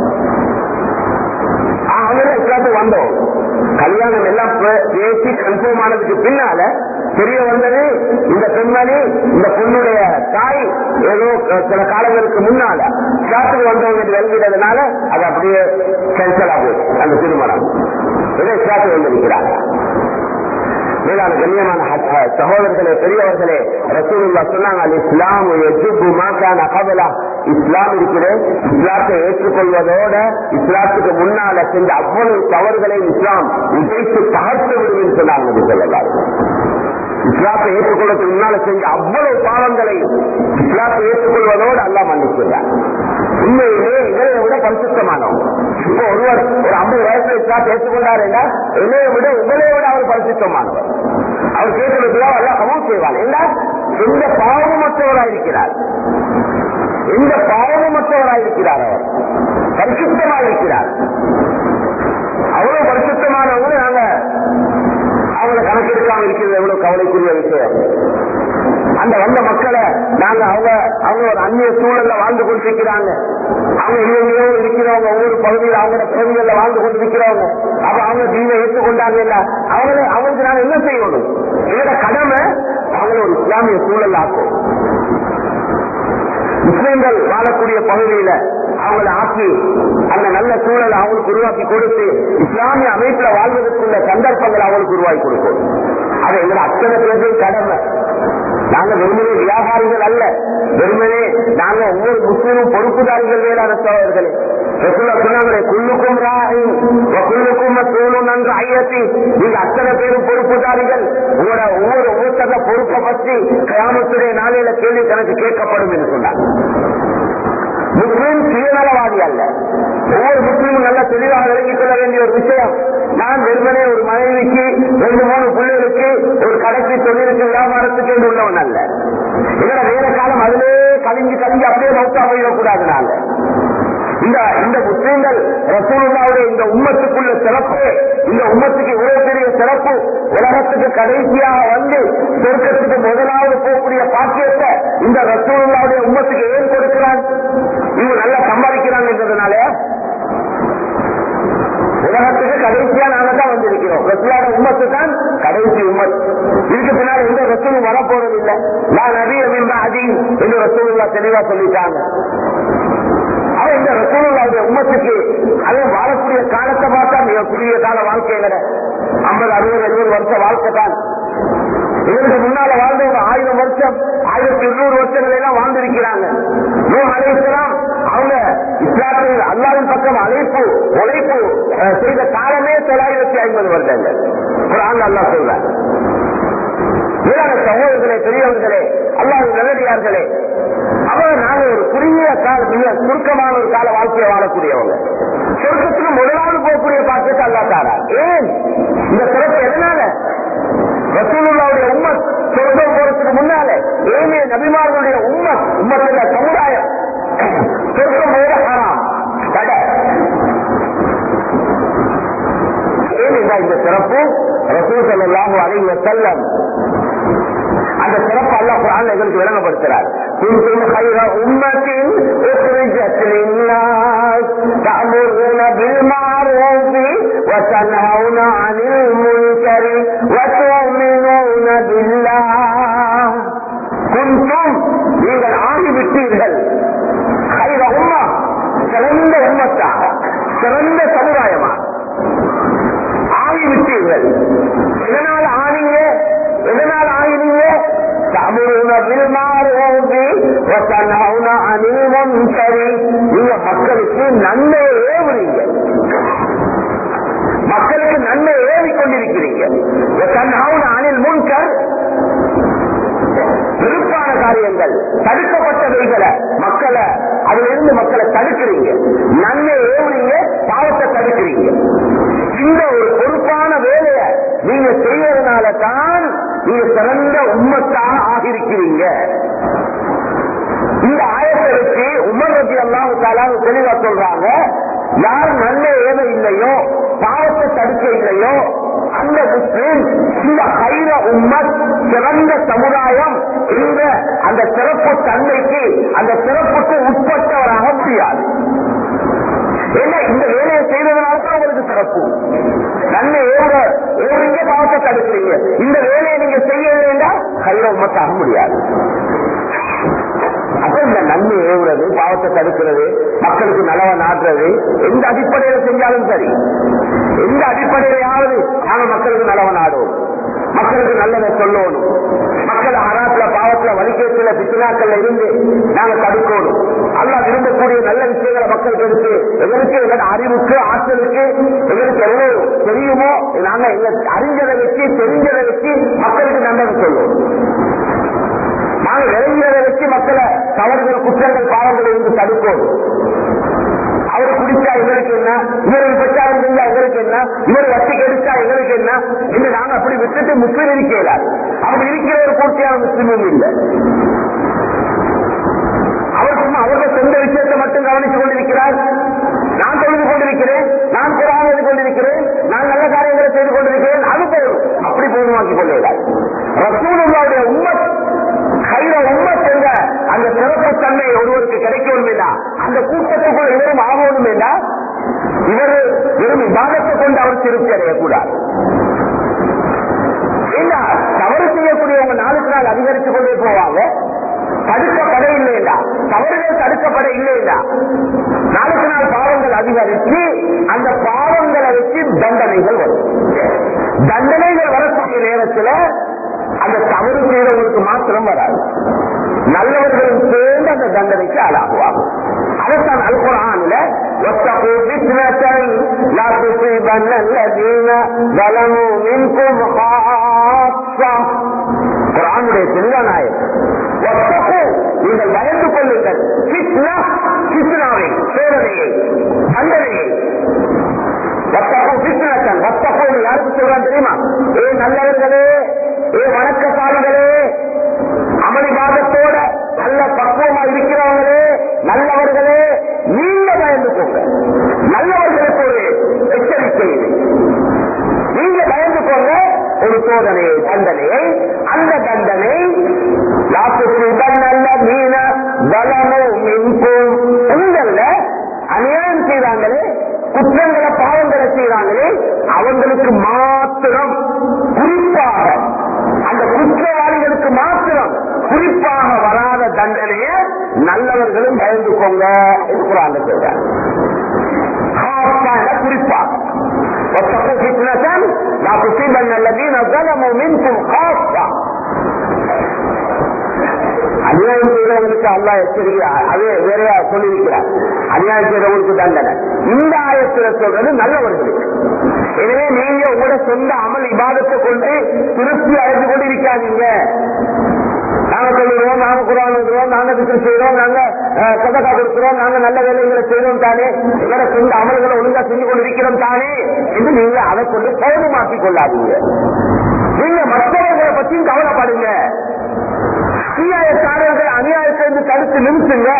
அவங்க இஸ்லாத்துக்கு வந்தோம் கல்யாணம் எல்லாம் பே- பேசி கன்ஃபார்ம் ஆனதுக்கு பின்னால தெரிய வந்தது இந்த பெண்மணி இந்த பொண்ணுடைய தாய் ஏதோ அஹ், சில காலங்களுக்கு முன்னால இஸ்லாத்துக்கு வந்தவங்க என்று விளங்கினதுனால அது அப்படியே கேன்சல் ஆகும் அந்த திருமணம் ஏதோ இஸ்லாத்துக்கு வந்திருக்கிறாங்க மேலான கண்ணியமான ஹ- சகோதரர்களே பெரியவர்களே ரசூலுல்லா சொன்னாங்க அல் இஸ்லாம் எஜுபு மாக்கான கபலா இஸ்லாம் இருக்குது இஸ்லாத்தை ஏற்றுக்கொள்வதோட இஸ்லாத்துக்கு முன்னால செஞ்ச அவ்வளவு தவறுகளை இஸ்லாம் உதைத்து தகர்த்து விடுவேன்னு சொன்னாங்க நபி ஸல்லல்லாஹு அலைஹி வஸல்லம். இஸ்லாத்தை ஏற்றுக்கொள்வதற்கு முன்னால செஞ்ச அவ்வளவு பாவங்களை இஸ்லாத்தை ஏற்றுக்கொள்வதோடு அல்லா மன்னிக்கிறார் உண்மையிலே எங்களை விட பரிசுத்தமானவங்க இப்போ ஒருவர் ஒரு ஐம்பது வயசுல இஸ்லாத்தை ஏற்றுக்கொண்டார் என்றால் என்னைய விட உங்களை விட அவர் பரிசுத்தமானவர் அவர் கேட்கிறதுலாம் எல்லாம் கமம் செய்வார் என்ன எந்த பாவமற்றவராயிருக்கிறார் எந்த பாவமற்றவராயிருக்கிறார் அவர் பரிசுத்தமாயிருக்கிறார் அவ்வளவு பரிசுத்தமானவங்க நாங்க அவங்களை கணக்கெடுக்காம இருக்கிறது எவ்வளவு கவலைக்குரிய விஷயம் அந்த வந்த மக்களை நாங்க அவங்க அவங்க ஒரு அந்நிய சூழல்ல வாழ்ந்து கொண்டிருக்கிறாங்க அவங்க எங்கெங்கயோ இருக்கிறவங்க ஒவ்வொரு பகுதியில் அவங்களோட பகுதிகளில் வாழ்ந்து கொண்டிருக்கிறவங்க அப்ப அவங்க தீனை ஏற்றுக்கொண்டாங்க இல்ல அவங்கள அவங்களுக்கு நாங்க என்ன செய்யணும் எங்களோட கடமை அவங்கள ஒரு இஸ்லாமிய சூழல் ஆக்கும் முஸ்லிம்கள் வாழக்கூடிய பகுதியில அவங்களை ஆக்கி அந்த நல்ல சூழலை அவங்களுக்கு உருவாக்கி கொடுத்து இஸ்லாமிய அமைப்புல வாழ்வதற்குள்ள சந்தர்ப்பங்களை அவங்களுக்கு உருவாக்கி கொடுக்கும் அது எங்களை அத்தனை பேருக்கும் கடமை நாங்க வெறுமனே வியாபாரிகள் அல்ல வெறுமனே நாங்க ஒவ்வொரு முஸ்லீமும் பொறுப்புதாரிகள் வேளாண் சோழர்களே ரசூலா சொன்னாங்களே குள்ளுக்கும் ராஹி குள்ளுக்கும் சூழும் நன்கு ஐயத்தி நீங்க அத்தனை பேரும் பொறுப்புதாரிகள் உங்களோட ஒவ்வொரு ஒவ்வொருத்தர பொறுப்பை பற்றி கிராமத்துடைய நாளையில கேள்வி கணக்கு கேட்கப்படும் என்று சொன்னாங்க முஸ்லீம் சுயநலவாதி அல்ல ஒவ்வொரு முஸ்லீமும் நல்ல தெளிவாக விளங்கிக் கொள்ள வேண்டிய ஒரு விஷயம் நான் வெறுமனே ஒரு மனைவிக்கு ரெண்டு மூணு பிள்ளைகளுக்கு ஒரு கடைக்கு தொழிலுக்கு வியாபாரத்துக்கு என்று உள்ளவன் அல்ல இதோட வேற காலம் அதிலே கலிஞ்சு கலிஞ்சு அப்படியே மௌத்தா போயிடக்கூடாது நாங்க இந்த இந்த முஸ்லீம்கள் ரசூலுல்லாவுடைய இந்த உம்மத்துக்குள்ள சிறப்பு இந்த உம்மத்துக்கு இவ்வளவு பெரிய சிறப்பு உலகத்துக்கு கடைசியாக வந்து சொர்க்கத்துக்கு முதலாவது போகக்கூடிய பாக்கியத்தை இந்த ரசூலுல்லாவுடைய உம்மத்துக்கு ஏன் கொடுக்கிறான் இவங்க நல்லா சம்பாதிக்கிறாங்க என்றதுனால உலகத்துக்கு கடைசியா நாங்க தான் வந்திருக்கிறோம் ரசூலோட உம்மத்து தான் கடைசி உம்மத் இதுக்கு பின்னால் எந்த ரசூலும் வரப்போறது இல்லை நான் நபி அபிம்பா அதி என்று ரசூலுல்லா தெளிவா சொல்லிட்டாங்க அவன் இந்த ரசூலுல்லாவுடைய உம்மத்துக்கு அதுவும் வாழக்கூடிய காலத்தை பார்த்தா மிக குறுகிய கால வாழ்க்கையில ஐம்பது அறுபது எழுபது வருஷம் வாழ்க்கை தான் இதற்கு முன்னால வாழ்ந்தவங்க ஆயிரம் வருஷம் ஆயிரத்தி இருநூறு வருஷங்கள் எல்லாம் வாழ்ந்திருக்கிறாங்க நூ அலைக்கலாம் அவங்க இஸ்லாத்தில் அல்லாவின் பக்கம் அழைப்பு உழைப்பு அஹ், செய்த காலமே தொள்ளாயிரத்தி ஐம்பது வருடங்கள் ஒரு ஆள் அல்லா சொல்றாங்க மேலான சகோதரர்களே பெரியவர்களே அல்லாஹ் நல்லடியார்களே அவர் நாங்க ஒரு குறுகிய கால மிக சுருக்கமான ஒரு கால வாழ்க்கையை வாழக்கூடியவங்க சொர்க்கத்துக்கு முதலாவது போகக்கூடிய பாக்கியத்தை அல்லா தாரார் ஏன் இந்த சிறப்பு எதனால ரசூலுல்லாவுடைய உம்மத் சொர்க்கம் போறதுக்கு முன்னால ஏனைய நபிமார்களுடைய உம்மத் உம்மத்துல சமுதாயம் சொர்க்கம் போக ஹராம் தடை ஏன் இந்த சிறப்பு ரசூல் ஸல்லல்லாஹு அலைஹி வஸல்லம் அந்த சிறப்பு அல்ல குரான் எங்களுக்கு விளங்கப்படுத்துறார் كنتم خير أمة أخرجت للناس تأمرون بالمعروف وتنهون عن المنكر وتؤمنون بالله كنتم நீங்கள் ஆகிவிட்டீர்கள் خير أمة சிறந்த உம்மத்தாக சிறந்த சமுதாயமா ஆகிவிட்டீர்கள் எதனால் ஆனீங்க எதனால் ஆகினீங்க تأمرون بالمعروف وتنهون عن المنكر நீங்க மக்களுக்கு நன்மையை ஏவுறீங்க மக்களுக்கு நன்மை ஏவி கொண்டிருக்கிறீங்க தன்ஹவுன அனில் முன்கர் வெறுப்பான காரியங்கள் தடுக்கப்பட்டவைகளை மக்களை அதுல இருந்து மக்களை தடுக்கிறீங்க நன்மை ஏவுறீங்க பாவத்தை தடுக்கிறீங்க இந்த ஒரு பொறுப்பான வேலையை நீங்க செய்யறதுனால தான் நீங்க சிறந்த உண்மத்தாக ஆகியிருக்கிறீங்க இந்த ஆயத்தை வச்சு உமர் ரபி அல்லாஹு தாலாவு தெளிவா சொல்றாங்க யார் நன்மை ஏவ இல்லையோ பாவத்தை தடுக்க இல்லையோ அந்த முஸ்லிம் இந்த ஹைர உம்மத் சிறந்த சமுதாயம் என்ற அந்த சிறப்பு தன்மைக்கு அந்த சிறப்புக்கு உட்பட்டவராக முடியாது ஏன்னா இந்த வேலையை செய்ததுனால தான் உங்களுக்கு சிறப்பு நன்மை ஏற ஏறீங்க பாவத்தை தடுக்கிறீங்க இந்த வேலையை நீங்க செய்யலைன்னா ஹைர உம்மத்தாக முடியாது அப்ப இந்த நன்மை ஏவுறது பாவத்தை தடுக்கிறது மக்களுக்கு நலவை நாட்டுறது எந்த அடிப்படையில செஞ்சாலும் சரி எந்த அடிப்படையிலாவது நாங்க மக்களுக்கு நலவை நாடுவோம் மக்களுக்கு நல்லதை சொல்லணும் மக்கள் அராத்துல பாவத்துல வலிக்கேற்றில பித்தினாக்கள்ல இருந்து நாங்க தடுக்கணும் அல்லா விரும்பக்கூடிய நல்ல விஷயங்களை மக்களுக்கு எடுத்து எங்களுக்கு எங்களோட அறிவுக்கு ஆற்றலுக்கு எங்களுக்கு எவ்வளவு தெரியுமோ நாங்க எங்க அறிஞ்சதை வச்சு தெரிஞ்சதை வச்சு மக்களுக்கு நல்லதை சொல்லுவோம் நாங்க விளைஞ்சதை வச்சு மக்களை தவறுகள் குற்றங்கள் பாவங்களை இருந்து தடுப்போம் அவர் குடிச்சா எங்களுக்கு என்ன இவர் பிரச்சாரம் செஞ்சா எங்களுக்கு என்ன இவர் வட்டி கெடுத்தா எங்களுக்கு என்ன என்று நாங்க அப்படி விட்டுட்டு முஸ்லீம் இருக்கிறார் அப்படி இருக்கிற ஒரு பூர்த்தியான முஸ்லீமும் இல்லை அவர் சும்மா அவர்கள் சொந்த விஷயத்தை மட்டும் கவனித்துக் கொண்டிருக்கிறார் நான் தொழுது கொண்டிருக்கிறேன் நான் குரான் எழுதி கொண்டிருக்கிறேன் நான் நல்ல காரியங்களை செய்து கொண்டிருக்கிறேன் அது போதும் அப்படி போதுமாக்கி கொள்ளுகிறார் ரசூலுல்லாவுடைய உண்மை கையில உண்மை என்ற அந்த சிறப்பு தன்மை ஒருவருக்கு கிடைக்கணும் இல்லா அந்த கூட்டத்துக்குள் இவரும் ஆகணும் இல்லா இவர் வெறும் விவாதத்தை கொண்டு அவர் திருப்தி அடையக்கூடாது இல்ல தவறு செய்யக்கூடியவங்க நாளுக்கு நாள் அதிகரித்துக் கொண்டே போவாங்க தடுக்கப்பட இல்லையா தவறுகள் தடுக்கப்பட இல்லையா நாளுக்கு நாள் பாவங்கள் அதிகரித்து அந்த பாவங்களை வச்சு தண்டனைகள் வரும் தண்டனைகள் வரக்கூடிய நேரத்தில் அந்த தவறு செய்தவங்களுக்கு மாத்திரம் வராது நல்லவர்களும் சேர்ந்து அந்த தண்டனைக்கு ஆளாகுவாங்க அதைத்தான் அல்குரான்ல واتقوا فتنة لا تصيبن الذين ظلموا منكم خاصة குரானுடைய தெளிவான நீங்கள் பயந்து கொள்ளுங்கள் கிருஷ்ணா கிருஷ்ணாவை சோதனையை தண்டனையை வத்தகோ கிருஷ்ணன் வத்தகோ யாருக்கு சொல்றான் தெரியுமா ஏ நல்லவர்களே ஏ வணக்கசாலிகளே அமளிவாதத்தோட நல்ல பக்குவமா இருக்கிறவங்களே நல்லவர்களே நீங்க பயந்து போங்க நல்லவர்களுக்கு ஒரு எச்சரிக்கை இது. நீங்க பயந்து கொள்ள ஒரு சோதனையை தண்டனையை அந்த தண்டனை நல்ல மீன பலமோ மின்கும் உங்கள அநியாயம் செய்தாங்களே குற்றங்களை பாவங்களை செய்தாங்களே அவங்களுக்கு மாத்திரம் குறிப்பாக அந்த குற்றவாளிகளுக்கு மாத்திரம் குறிப்பாக வராத தண்டனைய நல்லவர்களும் பயந்து கொங்க என்று குரான் சொல்றாங்க குறிப்பாக واتقوا فتنة لا تصيبن الذين ظلموا منكم خاصة அநியாயம் செய்தவங்களுக்கு அல்லா எச்சரிக்கை அதே வேறையா சொல்லியிருக்கிறார் அநியாயம் செய்தவங்களுக்கு தண்டனை இந்த ஆயத்துல சொல்றது நல்லவர்களுக்கு எனவே நீங்க உங்களோட சொந்த அமல் இபாதத்தை கொண்டு திருப்தி அடைந்து கொண்டிருக்காதீங்க நாங்க சொல்லுறோம் நாங்க குரான் எழுதுறோம் நாங்க திட்டம் செய்யறோம் நாங்க சதக்கா கொடுக்கிறோம் நாங்க நல்ல வேலைகளை செய்யறோம் தானே எங்களோட சொந்த அமல்களை ஒழுங்கா செஞ்சு கொண்டிருக்கிறோம் தானே என்று நீங்க அதை கொண்டு போதுமாக்கிக் கொள்ளாதீங்க நீங்க மற்றவர்களை பற்றியும் கவலைப்படுங்க அநியாயக்காரர்கள் அநியாயத்தை இருந்து தடுத்து நிறுத்துங்க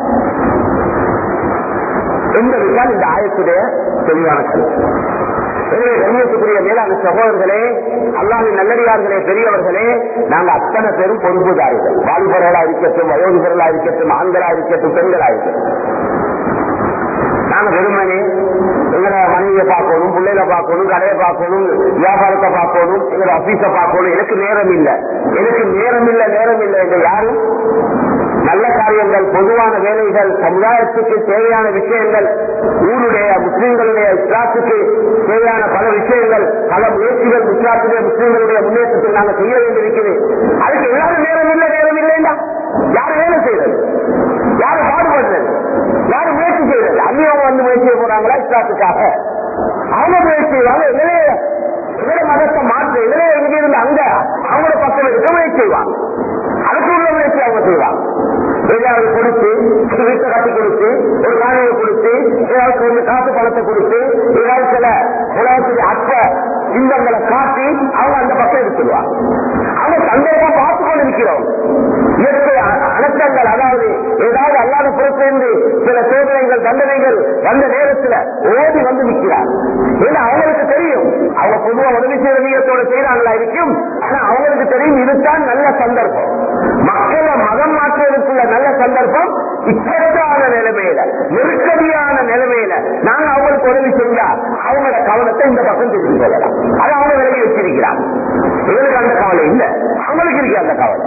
என்பதுதான் இந்த ஆயத்துடைய தெளிவான கருத்து எனவே கண்ணியத்துக்குரிய மேலான சகோதரர்களே அல்லாவின் நல்லடியார்களே பெரியவர்களே நாங்க அத்தனை பேரும் பொறுப்புதாரிகள் வாலிபர்களா இருக்கட்டும் வயோதிபர்களா இருக்கட்டும் ஆண்களா இருக்கட்டும் பெண்களா இருக்கட்டும் நாங்க வெறுமனே எங்களை மனைவியை பார்க்கணும் பிள்ளைகளை பார்க்கணும் கடையை பார்க்கணும் வியாபாரத்தை பார்க்கணும் எங்களை ஆபீஸ பார்க்கணும் எனக்கு நேரம் இல்லை எனக்கு நேரம் இல்லை நேரம் இல்லை என்று யாரும் நல்ல காரியங்கள் பொதுவான வேலைகள் சமுதாயத்துக்கு தேவையான விஷயங்கள் ஊருடைய முஸ்லிம்களுடைய இஸ்லாத்துக்கு தேவையான பல விஷயங்கள் பல முயற்சிகள் இஸ்லாத்துடைய முஸ்லிம்களுடைய முன்னேற்றத்தில் நாங்கள் செய்ய வேண்டியிருக்கிறது அதுக்கு எல்லாரும் நேரம் இல்லை நேரம் இல்லைன்னா யாரு வேலை செய்யறது யாரு பாடுபடுறது யாரு முயற்சி செய்யறது அந்நியவங்க வந்து முயற்சி செய்ய போறாங்களா இஸ்லாத்துக்காக அவங்க முயற்சி செய்வாங்க எதிரே எதிரே மதத்தை மாற்ற எதிரே எங்க இருந்து அங்க அவங்களோட பக்கம் இருக்க முயற்சி செய்வாங்க அதுக்கு உள்ள முயற்சி அவங்க செய்வாங்க ஏதாவது கொடுத்து ஒரு வீட்டை கட்டி கொடுத்து ஒரு காணியை கொடுத்து ஏதாவது கொஞ்சம் காசு பணத்தை கொடுத்து ஏதாவது சில உலகத்துடைய அற்ப இன்பங்களை காட்டி அவங்க அந்த பக்கம் எடுத்துருவாங்க அவங்க சந்தேகமா பார்த்து கொண்டு இருக்கிறோம் இயற்கை அ- அனர்த்தங்கள் அதாவது ஏதாவது அல்லாத புறத்திலிருந்து சில சோதனைகள் தண்டனைகள் வந்த நேரத்துல ஓடி வந்து நிற்கிறார் ஏன்னா அவங்களுக்கு தெரியும் அவங்க பொதுவா உதவி செய்யற நீயத்தோட செய்யறாங்களா இருக்கும் ஆனா அவங்களுக்கு தெரியும் இதுதான் நல்ல சந்தர்ப்பம் மக்களை மதம் மாற்றுவதற்குள்ள நல்ல சந்தர்ப்பம் இக்கட்டான நிலைமையில நெருக்கடியான நிலைமையில நாங்க அவங்களுக்கு உதவி செஞ்சா அவங்களோட கவனத்தை இந்த பக்கம் திருப்பி கொள்ளலாம் அதை அவங்க விலகி வச்சிருக்கிறாங்க எங்களுக்கு அந்த கவலை இல்ல அவங்களுக்கு இருக்கு அந்த கவலை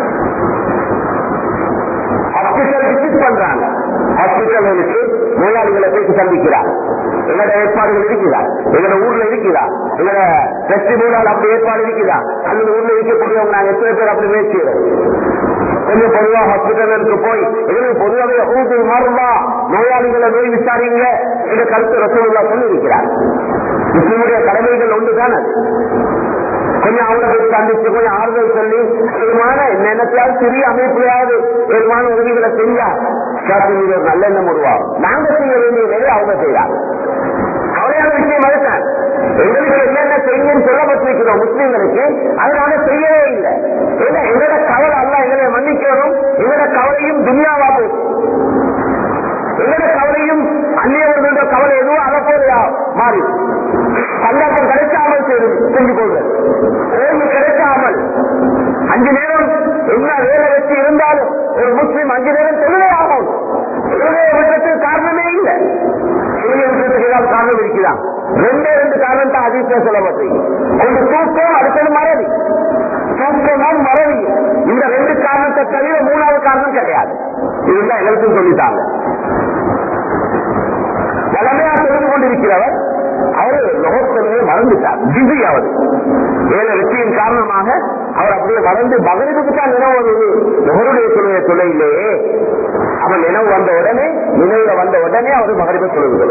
ஹாஸ்பிட்டல் விசிட் பண்றாங்க ஹாஸ்பிட்டல்களுக்கு நோயாளிகளை போய் சந்திக்கிறாங்க எங்களோட ஏற்பாடுகள் இருக்குதா எங்களோட ஊர்ல இருக்குதா எங்களோட பெஸ்டிவல் அப்படி ஏற்பாடு இருக்குதா அல்லது ஊர்ல இருக்கக்கூடியவங்க நாங்க எத்தனை பேர் அப்படி பேசுகிறோம் கொஞ்சம் பொதுவா ஹாஸ்பிட்டலுக்கு போய் எங்களுக்கு பொதுவாகவே ஊது மருந்தா நோயாளிகளை நோய் விசாரிங்க என்ற கருத்து ரசூலுல்லா சொல்லி இருக்கிறார் முஸ்லிமுடைய கடமைகள் ஒன்றுதான் அது கொஞ்சம் அவங்களை போய் சந்திச்சு கொஞ்சம் ஆறுதல் சொல்லி பெருமான என்னென்னத்தையாவது சிறிய அமைப்புலையாவது பெருமான உதவிகளை செஞ்சா சாத்தி மீது ஒரு நல்ல எண்ணம் உருவாகும் நாங்க செய்ய வேண்டிய வேலை அவங்க செய்யறாங்க கவலையான விஷயம் அதுதான் எங்களுக்கு என்னென்ன செய்யுன்னு சொல்லப்பட்டிருக்கிறோம் முஸ்லீம்களுக்கு அதை நாங்க செய்யவே இல்லை ஏன்னா எங்களோட கவலை அல்ல எங்களை மன்னிக்கணும் எங்களோட கவலையும் துனியாவா போகும் எங்களோட கவலையும் அந்நியவர்களுடைய கவலை எதுவும் அதை போல மாறி சந்தர்ப்பம் கிடைக்காமல் செய்து- செஞ்சு கொள்வது ஓய்வு கிடைக்காமல் அஞ்சு நேரம் என்ன வேலை வச்சு இருந்தாலும் ஒரு முஸ்லீம் அஞ்சு நேரம் தொழுவே ஆகும் தொழுகையை விட்டத்துக்கு காரணமே இல்லை தொழுகை விட்டத்துக்கு ஏதாவது காரணம் இருக்கிறான் ரெண்டே ரெண்டு காரணம் தான் அதிகம் சொல்லப்பட்டிருக்கு ஒன்று தூக்கம் அடுத்தது மறதி தூக்கமும் மறதி இந்த ரெண்டு காரணத்தை தவிர மூணாவது காரணம் கிடையாது இதுதான் எங்களுக்கும் சொல்லிட்டாங்க வளமையா தெரிந்து கொண்டிருக்கிறவர் அவர் லோகத்திலே மறந்துட்டார் பிஸி அவர் வேலை வெற்றியின் காரணமாக அவர் அப்படியே வளர்ந்து மகனுக்கு தான் நினைவு வருது நுகருடைய தொழிலை தொழிலையே அவன் நினைவு வந்த உடனே நினைவுல வந்த உடனே அவர் மகனுக்கு தொழுகிறது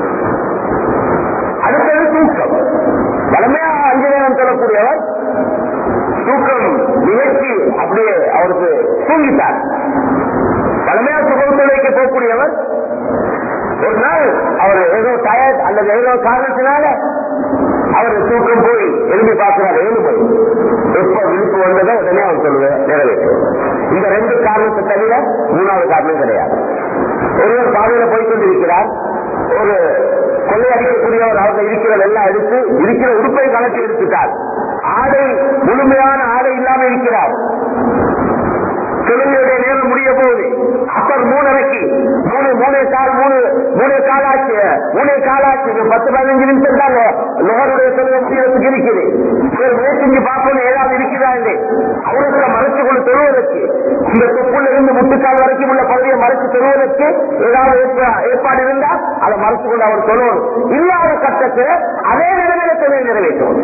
அடுத்தது தூக்கம் வளமையாக அஞ்சு நேரம் சொல்லக்கூடியவர் தூக்கம் நிகழ்ச்சி அப்படியே அவருக்கு தூங்கிட்டார் வளமையா சுகத்துறைக்கு போகக்கூடியவர் ஒரு நாள் அவர் ஏதோ டயர்ட் அல்லது ஏதோ காரணத்தினால அவர் தூக்கம் போய் எழுதி பார்க்கிறார் எழுந்து போய் எப்ப விழிப்பு வந்ததோ உடனே அவர் சொல்லுவேன் நிறைவேற்றும் இந்த ரெண்டு காரணத்தை தவிர மூணாவது காரணம் கிடையாது ஒருவர் பாதையில போய் கொண்டிருக்கிறார் ஒரு கொள்ளையடிக்கக்கூடியவர் அவங்க இருக்கிறது எல்லாம் எடுத்து இருக்கிற உடுப்பை கலட்டி எடுத்துட்டார் ஆடை முழுமையான ஆடை இல்லாம இருக்கிறார் தொழுகையுடைய நேரம் முடிய போகுது அப்பர் மூணரைக்கு மூணு மூணே கால் மூணு மூணே காலாச்சு மூணே காலாச்சு இன்னும் பத்து பதினஞ்சு நிமிஷம் தாங்க லோகருடைய தொழுகை முடியறதுக்கு இருக்குது சரி முயற்சி பார்க்கணும் ஏதாவது இருக்குதா இல்லை அவருக்கு மறைச்சு கொண்டு தொழுவதற்கு இந்த தொப்புள்ள இருந்து முட்டுக்கால் வரைக்கும் உள்ள பகுதியை மறைச்சு தொழுவதற்கு ஏதாவது ஏற்பா- ஏற்பாடு இருந்தா அதை மறைச்சு கொண்டு அவர் தொழுவணும் இல்லாத கட்டத்தில் அதே நிலைமையில தொழில் நிறைவேற்றும்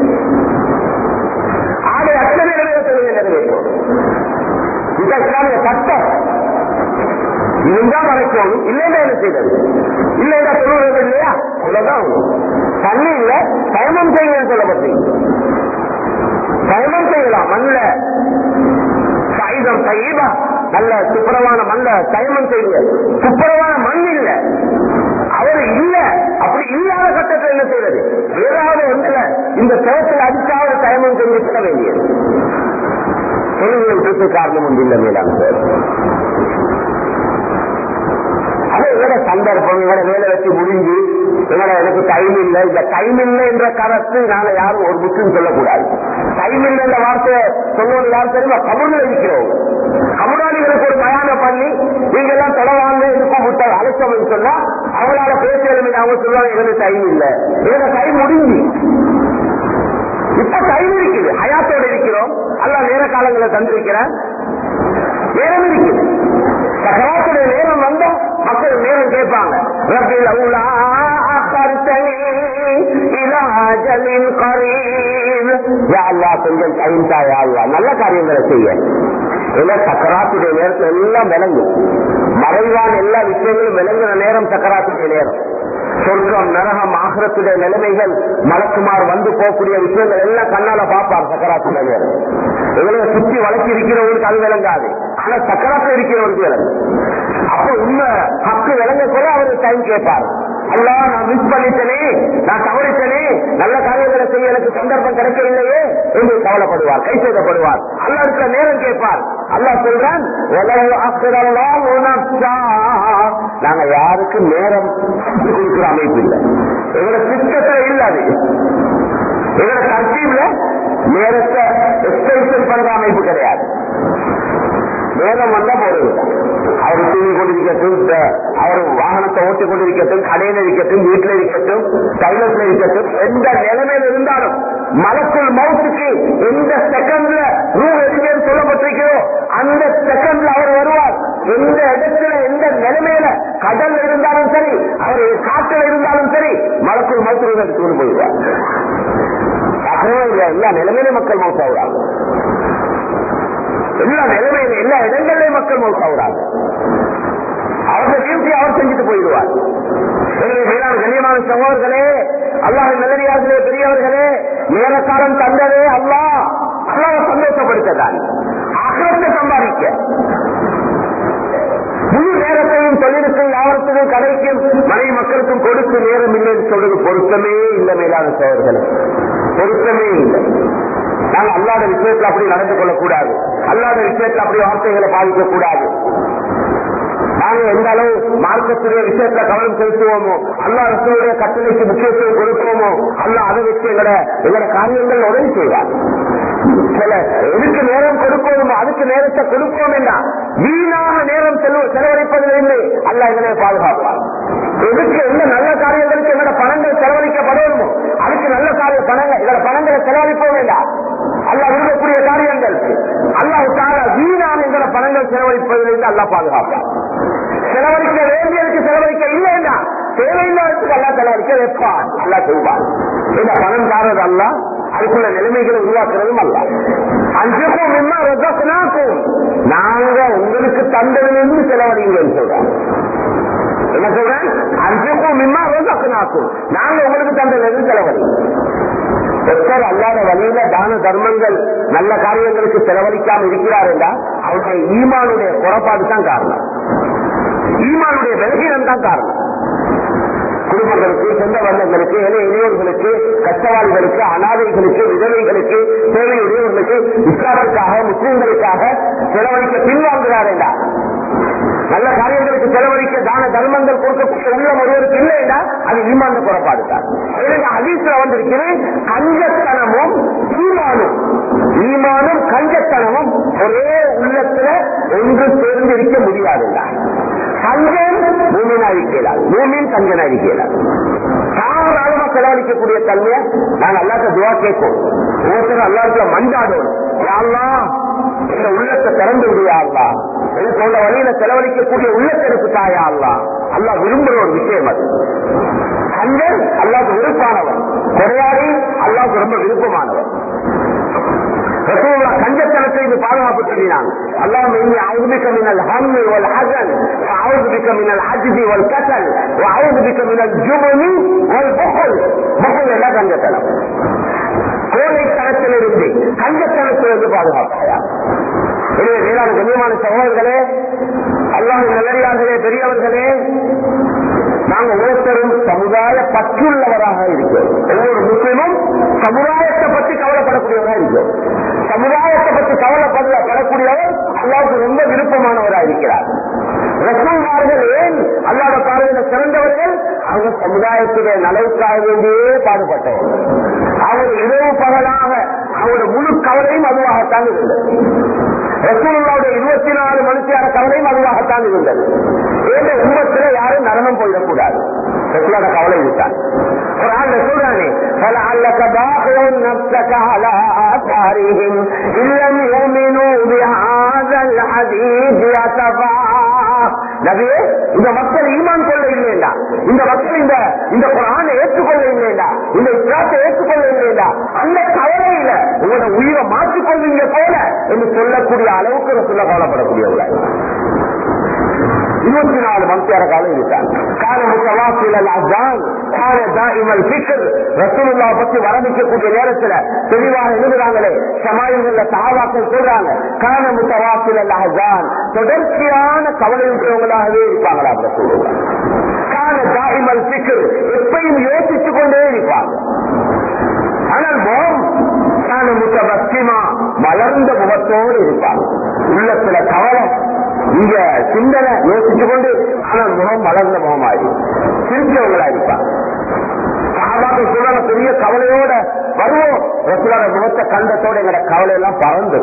ஆடை அச்ச நிலைமையில தொழில் நிறைவேற்றும் இந்த இஸ்லாமிய சட்டம் இருந்தா மறைக்கணும் இல்லைன்னா என்ன செய்வது இல்லைன்னா சொல்லுறது இல்லையா அவ்வளவுதான் தண்ணி இல்ல பயணம் செய்யணும் சொல்லப்பட்டு பயணம் செய்யலாம் மண்ணில் சாயுதம் தையீபா நல்ல துப்புரவான மண்ல தயமம் செய்யுங்க துப்புரவான மண் இல்ல அவர் இல்ல அப்படி இல்லாத கட்டத்தில் என்ன செய்யறது ஏதாவது ஒன்றுல இந்த சேவத்தில் அடிச்சாவது தயமம் செஞ்சு விட வேண்டியது தொழுகை விட்டு காரணம் ஒன்று இல்லை மேலாம் அது எங்கட சந்தர்ப்பம் எங்கட வேலை வச்சு முடிஞ்சு எங்களை எனக்கு டைம் இல்லை இந்த டைம் இல்லை என்ற கருத்து நாங்க யாரும் ஒரு புக்கும் சொல்லக்கூடாது டைம் இல்லை என்ற வார்த்தை சொல்லுவது யாரும் தெரியுமா கபூர்ல இருக்கிறோம் கபுராளிகளுக்கு ஒரு பயானம் பண்ணி நீங்க எல்லாம் தொடவாங்க இருக்கும் விட்ட அழைச்சோம்னு சொன்னா அவங்களால பேச எழுதி அவங்க சொல்லுவாங்க எங்களுக்கு டைம் இல்லை எங்க டைம் முடிஞ்சு இப்ப டைம் இருக்குது ஹயாத்தோட இருக்கிறோம் அல்ல நேர காலங்களை தந்திருக்கிறேன் நேரம் இருக்குது சகராத்துடைய நேரம் வந்தா மக்கள் நேரம் கேட்பாங்க ரப்பில் அவுலா அக்கர்த்தனி இலா அஜலின் கரீப் யா அல்லாஹ் கொஞ்சம் டைம் தா யா அல்லாஹ் நல்ல காரியங்களை செய்ய ஏன்னா சக்கராத்துடைய நேரத்துல எல்லாம் விளங்கும் மறைவான எல்லா விஷயங்களும் விளங்குற நேரம் சக்கராத்துடைய நேரம் சொர்க்கம் நரகம் ஆகிரத்துடைய நிலைமைகள் மலக்குமார் வந்து போகக்கூடிய விஷயங்கள் எல்லாம் கண்ணால பார்ப்பார் சக்கராத்துடைய நேரம் எங்களை சுற்றி வளர்ச்சி இருக்கிறவங்களுக்கு அது விளங்காது ஆனா சக்கராத்துல இருக்கிறவருக்கு விளங்கும் அப்ப உண்மை ஹக்கு விளங்க கூட அவருக்கு டைம் கேட்பார் அல்லா நான் மிஸ் பண்ணிட்டேனே நான் தவறிட்டேனே நல்ல காரியங்களை செய்ய எனக்கு சந்தர்ப்பம் கிடைக்கவில்லையே என்று கவலைப்படுவார் கை செய்தப்படுவார் அல்லா இருக்கிற நேரம் கேட்பார் அல்லா சொல்றான் "வலவு அக்ரல்லாஹு நஃப்ஸா." நாங்க யாருக்கும் நேரம் கொடுக்கிற அமைப்பு இல்லை எங்களோட சிஸ்டத்துல இல்ல அது எங்களோட கட்சியில நேரத்தை எக்ஸ்டென்ஷன் பண்ற அமைப்பு கிடையாது நேரம் வந்தா போறது அவர் தூங்கி கொண்டிருக்கட்டும் த- அவர் வாகனத்தை ஓட்டி கொண்டிருக்கட்டும் கடையில இருக்கட்டும் வீட்டுல இருக்கட்டும் டைலர்ஸ்ல இருக்கட்டும் எந்த நிலைமையில இருந்தாலும் மலக்குள் மவுத்துக்கு எந்த செகண்ட்ல ரூ எதுன்னு சொல்லப்பட்டிருக்கிறோ அந்த செகண்ட்ல அவர் வருவார் எந்த இடத்துல எந்த நிலைமையில கடல்ல இருந்தாலும் சரி அவர் காட்டுல இருந்தாலும் சரி மலக்குள் மவுத்து எடுத்து கொண்டு போயிடுவார் பார்க்கவே இல்லை. எல்லா நிலைமையிலும் மக்கள் மவுத்தாகிறாங்க எல்லா நிலைமையில எல்லா இடங்களிலும் மக்கள் மௌத்தாகிறாங்க அவர்கள் டியூட்டி அவர் செஞ்சுட்டு போயிடுவார் எனவே மேலான கண்ணியமான சகோதரர்களே அல்லாஹ் நல்லடியார்களே பெரியவர்களே நேரக்காலம் தந்ததே அல்லாஹ் அல்லாஹ் சந்தோஷப்படுத்ததான் அகலத்தை சம்பாதிக்க முழு நேரத்தையும் தொழிலுக்கும் யாவரத்துக்கும் கடைக்கும் மனைவி மக்களுக்கும் கொடுத்து நேரம் இல்லைன்னு சொல்றது பொருத்தமே இல்லை மேலான சோழர்களே பொருத்தமே இல்லை நாங்க அல்லாத விஷயத்துல அப்படி நடந்து கொள்ளக்கூடாது அல்லாத விஷயத்துல அப்படி வார்த்தைகளை பாதிக்க கூடாது நாங்க எந்த அளவு மார்க்கத்துடைய விஷயத்துல கவனம் செலுத்துவோமோ அல்லா ரசனுடைய கட்டளைக்கு முக்கியத்துவம் கொடுப்போமோ அல்லா அதை வச்சு எங்கட எங்கட காரியங்கள் உதவி செய்வார் சில எதுக்கு நேரம் கொடுப்போமோ அதுக்கு நேரத்தை கொடுப்போம் என்றால் வீணாக நேரம் செலவு செலவழிப்பதிலிருந்து அல்ல எங்களை பாதுகாப்பார் எதுக்கு எந்த நல்ல காரியங்களுக்கு எங்களோட பணங்கள் செலவழிக்கப்படணுமோ அதுக்கு நல்ல காரிய பணங்கள் எங்களோட பணங்களை செலவழிப்போம் வேண்டாம் அல்ல விரும்பக்கூடிய காரியங்கள் அல்லாஹ் வீணான எங்களோட பணங்கள் செலவழிப்பதிலிருந்து அல்லா பாதுகாப்பார் செலவழிக்க வேண்டியதுக்கு செலவழிக்க இல்லைன்னா தேவையில்லாததுக்கு அல்லா செலவழிக்க வைப்பான் அல்லா செய்வான் இந்த பணம் தாரது அல்ல அதுக்குள்ள நிலைமைகளை உருவாக்குறதும் அல்ல அஞ்சுக்கும் மிம்மா ரசனாக்கும் நாங்க உங்களுக்கு தந்ததிலிருந்து செலவழிங்கன்னு சொல்றோம் என்ன சொல்றேன் அஞ்சுக்கும் மிம்மா ரசனாக்கும் நாங்க உங்களுக்கு தந்ததிலிருந்து செலவழிங்க ஒருத்தர் அல்லாத வழியில தான தர்மங்கள் நல்ல காரியங்களுக்கு செலவழிக்காம இருக்கிறார் என்றால் அவருடைய ஈமானுடைய குறைபாடு தான் காரணம் ஈமானுடைய விலகினம் தான் காரணம் குடும்பங்களுக்கு சொந்த பந்தங்களுக்கு ஏழை இளையோர்களுக்கு கஷ்டவாளிகளுக்கு அனாதைகளுக்கு விதவைகளுக்கு தேவையுடையவர்களுக்கு இஸ்லாமுக்காக முஸ்லிம்களுக்காக செலவழிக்க பின்வாங்குகிறார் என்றார் நல்ல காரியங்களுக்கு செலவழிக்க தான தர்மங்கள் கொடுக்கக்கூடிய உள்ளம் ஒருவருக்கு இல்லை என்றால் அது ஈமான் குறைபாடு தான் அதிசல வந்திருக்கிறது கஞ்சத்தனமும் ஈமானும் ஈமானும் கஞ்சத்தனமும் ஒரே உள்ளத்துல ஒன்று சேர்ந்து இருக்க முடியாது கஞ்சன் பூமினா இருக்கிறார் பூமியின் கஞ்சனா இருக்கிறார் தாராளமா செலவழிக்கக்கூடிய தன்மையை நான் அல்லாத துவா கேட்கும் ஒவ்வொருத்தரும் அல்லாத்துல மஞ்சாடும் யாரெல்லாம் இந்த உள்ளத்தை திறந்து விடுயா அல்லா எனக்கு உள்ள வழியில செலவழிக்கக்கூடிய உள்ளத்திற்கு தாயா அல்லா அல்லா விரும்புற ஒரு விஷயம் அது கஞ்சன் அல்லாவுக்கு விருப்பானவன் கொடையாடி அல்லாவுக்கு ரொம்ப விருப்பமானவன் ரசூலுல்லாஹ் கஞ்சத்தனத்தை இது பாதுகாப்பு சொல்லினான் அல்லாஹ் இன்னி அவுதுபிக்க மினல் ஹம்மி வல் ஹசன் وأعوذ من العجز والكسل وأعوذ بك من الجبن والبخل بخل எல்லாம் கஞ்சத்தனம் கோழைத்தனத்திலிருந்து கஞ்சத்தனத்திலிருந்து பாதுகாப்பாயா எனவே வேளாண் கண்ணியமான சகோதரர்களே அல்லாஹ் நல்லடியார்களே பெரியவர்களே நாங்கள் ஒவ்வொருத்தரும் சமுதாய பற்றுள்ளவராக இருக்கிறோம் ஒவ்வொரு முஸ்லிமும் சமுதாயத்தை பற்றி கவலைப்படக்கூடியவராக இருக்கிறோம் சமுதாயத்தை பற்றி கவலைப்பட படக்கூடியவர் அல்லாவுக்கு ரொம்ப விருப்பமானவராக இருக்கிறார் ரசூல்மார்கள் ஏன் அல்லாத பார்வையில சிறந்தவர்கள் அவங்க சமுதாயத்துடைய நலவுக்காக வேண்டியே பாடுபட்டவர் அவர் இரவு பகலாக அவருடைய முழு கவலையும் அதுவாகத்தான் இருந்தது ரசூலுல்லாவுடைய இருபத்தி நாலு மணித்தியான கவலையும் அதுவாகத்தான் இருந்தது ஏழு உண்மத்தில யாரும் நரகம் போயிடக்கூடாது ரசூலோட கவலை இதுதான் ஒரு ஆள் சொல்றானே فلعلك باخع نفسك على آثارهم إن لم يؤمنوا بهذا الحديث أسفا நபியே இந்த மக்கள் ஈமான் கொள்ள இல்லையா இந்த மக்கள் இந்த இந்த குரானை ஏற்றுக்கொள்ள இல்லையா இந்த இஸ்லாத்தை ஏற்றுக்கொள்ள இல்லையா அந்த கவலையில உங்களோட உயிரை மாற்றிக்கொள்வீங்க போல என்று சொல்லக்கூடிய அளவுக்கு சொல்ல கவலைப்படக்கூடியவங்க இருபத்தி நாலு மந்தியார காலம் இருக்கான் கால முத்தவாசில் அதான் கால தாயிமல் பிக்கர் ரசூலுல்லா பத்தி வரமிக்கக்கூடிய நேரத்துல தெளிவாக எழுதுறாங்களே சமாயங்கள்ல சகாபாக்கள் சொல்றாங்க கால முத்தவாசில் அதான் தொடர்ச்சியான கவலை இருக்கிறவங்களாகவே இருப்பாங்களா ரசூலுல்லா கால தாயிமல் பிக்கர் எப்பையும் யோசித்துக் கொண்டே இருப்பாங்க ஆனால் முகம் கான முத்தபஸ்திமா மலர்ந்த முகத்தோடு இருப்பாங்க உள்ளத்துல கவலை இங்க சிந்தனை யோசிச்சு கொண்டு ஆனால் முகம் வளர்ந்த முகமாயி சிரிச்சவங்களா இருப்பாங்க சாதாரண சொல்றாங்க பெரிய கவலையோட வருவோம் ரசூலோட முகத்தை கண்டத்தோட எங்கட கவலை எல்லாம் பறந்து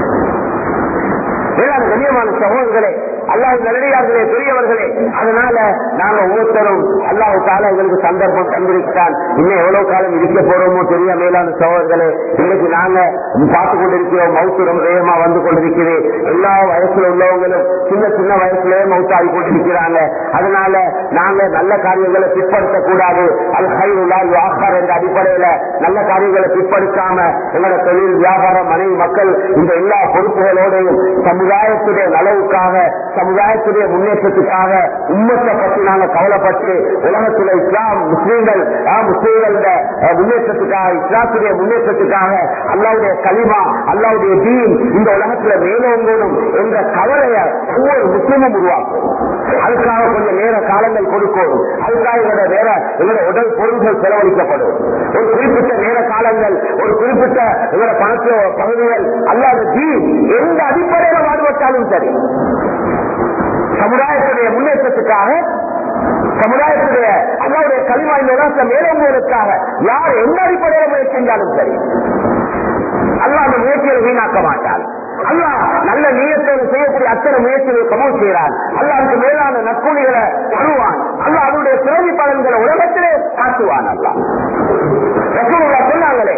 வேளாண் கண்ணியமான சகோதரர்களே அல்லாஹ் நல்லடியார்களே பெரியவர்களே அதனால நாங்க ஒவ்வொருத்தரும் அல்லாஹு கால எங்களுக்கு சந்தர்ப்பம் தந்திருக்கிறான் இன்னும் எவ்வளவு காலம் இருக்க போறோமோ தெரிய மேலான சகோதரர்களே இன்னைக்கு நாங்க பார்த்து கொண்டிருக்கிறோம் மவுத்து ரொம்ப வேகமா வந்து கொண்டிருக்கிறேன் எல்லா வயசுல உள்ளவங்களும் சின்ன சின்ன வயசுலயே மவுத்தாகி கொண்டிருக்கிறாங்க அதனால நாங்க நல்ல காரியங்களை பிற்படுத்த கூடாது அல் ஹைருல்லா வியாபாரம் என்ற அடிப்படையில நல்ல காரியங்களை பிற்படுத்தாம எங்களோட தொழில் வியாபாரம் மனைவி மக்கள் இந்த எல்லா பொறுப்புகளோடையும் சமுதாயத்துடைய நலவுக்காக சமுதாயத்துடைய முன்னேற்றத்துக்காக உம்மத்தை பற்றி நாங்க கவலைப்பட்டு உலகத்துல இஸ்லாம் முஸ்லீம்கள் முஸ்லீம்கள முன்னேற்றத்துக்காக இஸ்லாத்துடைய முன்னேற்றத்துக்காக அல்லாவுடைய களிமா அல்லாவுடைய தீன் இந்த உலகத்துல மேலோங்கணும் என்ற கவலையை ஒவ்வொரு முஸ்லீமும் உருவாக்கும் அதுக்காக கொஞ்சம் நேர காலங்கள் கொடுக்கணும் அதுக்காக எங்களோட நேர எங்களோட உடல் பொருள்கள் செலவழிக்கப்படும் ஒரு குறிப்பிட்ட நேர காலங்கள் ஒரு குறிப்பிட்ட எங்களோட பணத்த பகுதிகள் அல்லாத தீன் எந்த அடிப்படையில பாடுபட்டாலும் சரி சமுதாயத்துடைய முன்னேற்றத்துக்காக சமுதாயத்துடைய அல்லாவுடைய கல்வி இந்த உலகத்தை மேலோங்குவதற்காக யார் எந்த அடிப்படையில முயற்சி செஞ்சாலும் சரி அல்லா அந்த முயற்சியை வீணாக்க மாட்டார் அல்லா நல்ல நீயத்தோடு செய்யக்கூடிய அத்தனை முயற்சிகளை கமல் செய்கிறான் அல்லா அதுக்கு மேலான நற்கூலிகளை தருவான் அல்லா அதனுடைய சிறவி பலன்களை உலகத்திலே காட்டுவான் அல்லா சொன்னாங்களே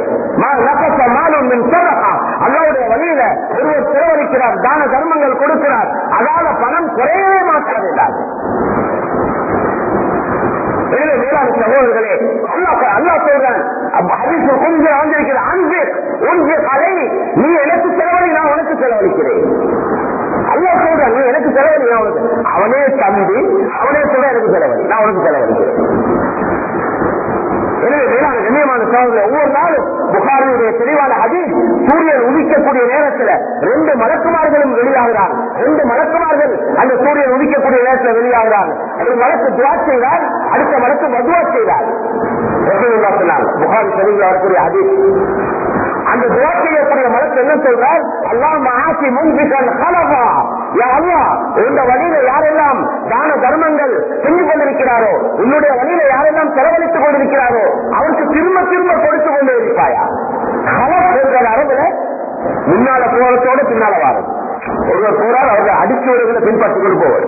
அல்லாவுடைய வழியில ஒருவர் செலவழிக்கிறார் தான தர்மங்கள் கொடுக்கிறார் அதால பணம் குறையவே மாட்டாது எனவே மேலான சகோதரர்களே அல்லா அல்லா சொல்றான் கொஞ்சம் வந்திருக்கிற அன்பு ஒன்று கலை நீ எனக்கு செலவழி நான் உனக்கு செலவழிக்கிறேன் அல்லா சொல்றான் நீ எனக்கு செலவழி நான் உனக்கு அவனே தம்பி அவனே சொல்ற எனக்கு செலவழி நான் உனக்கு செலவழிக்கிறேன் எனவே மேலான கண்ணியமான சோதனை ஒவ்வொரு நாளும் புகாரியுடைய தெளிவான அதில் சூரியன் உதிக்கக்கூடிய நேரத்தில் ரெண்டு மலக்குமார்களும் வெளியாகிறார் ரெண்டு மலக்குமார்கள் அந்த சூரியன் உதிக்கக்கூடிய நேரத்தில் வெளியாகிறார் ஒரு மலக்கு துவா செய்தார் அடுத்த மலக்கு மதுவா செய்தார் புகாரி தெளிவில் வரக்கூடிய அதில் அந்த துவா செய்யக்கூடிய மலக்கு என்ன சொல்றார் அல்லாம் ஆசி முன்பிக்கல் கலவா உங்க வழியில யாரெல்லாம் தான தர்மங்கள் செஞ்சு கொண்டிருக்கிறாரோ உன்னுடைய வழியில யாரெல்லாம் செலவழித்துக் கொண்டிருக்கிறாரோ அவருக்கு திரும்ப திரும்ப கொடுத்து கொண்டே இருப்பாயா என்ற அரபுல முன்னால போறதோட பின்னால வாரம் ஒருவர் போறார் அவர்கள் அடிச்சு வருகிற பின்பற்றி கொண்டு போவார்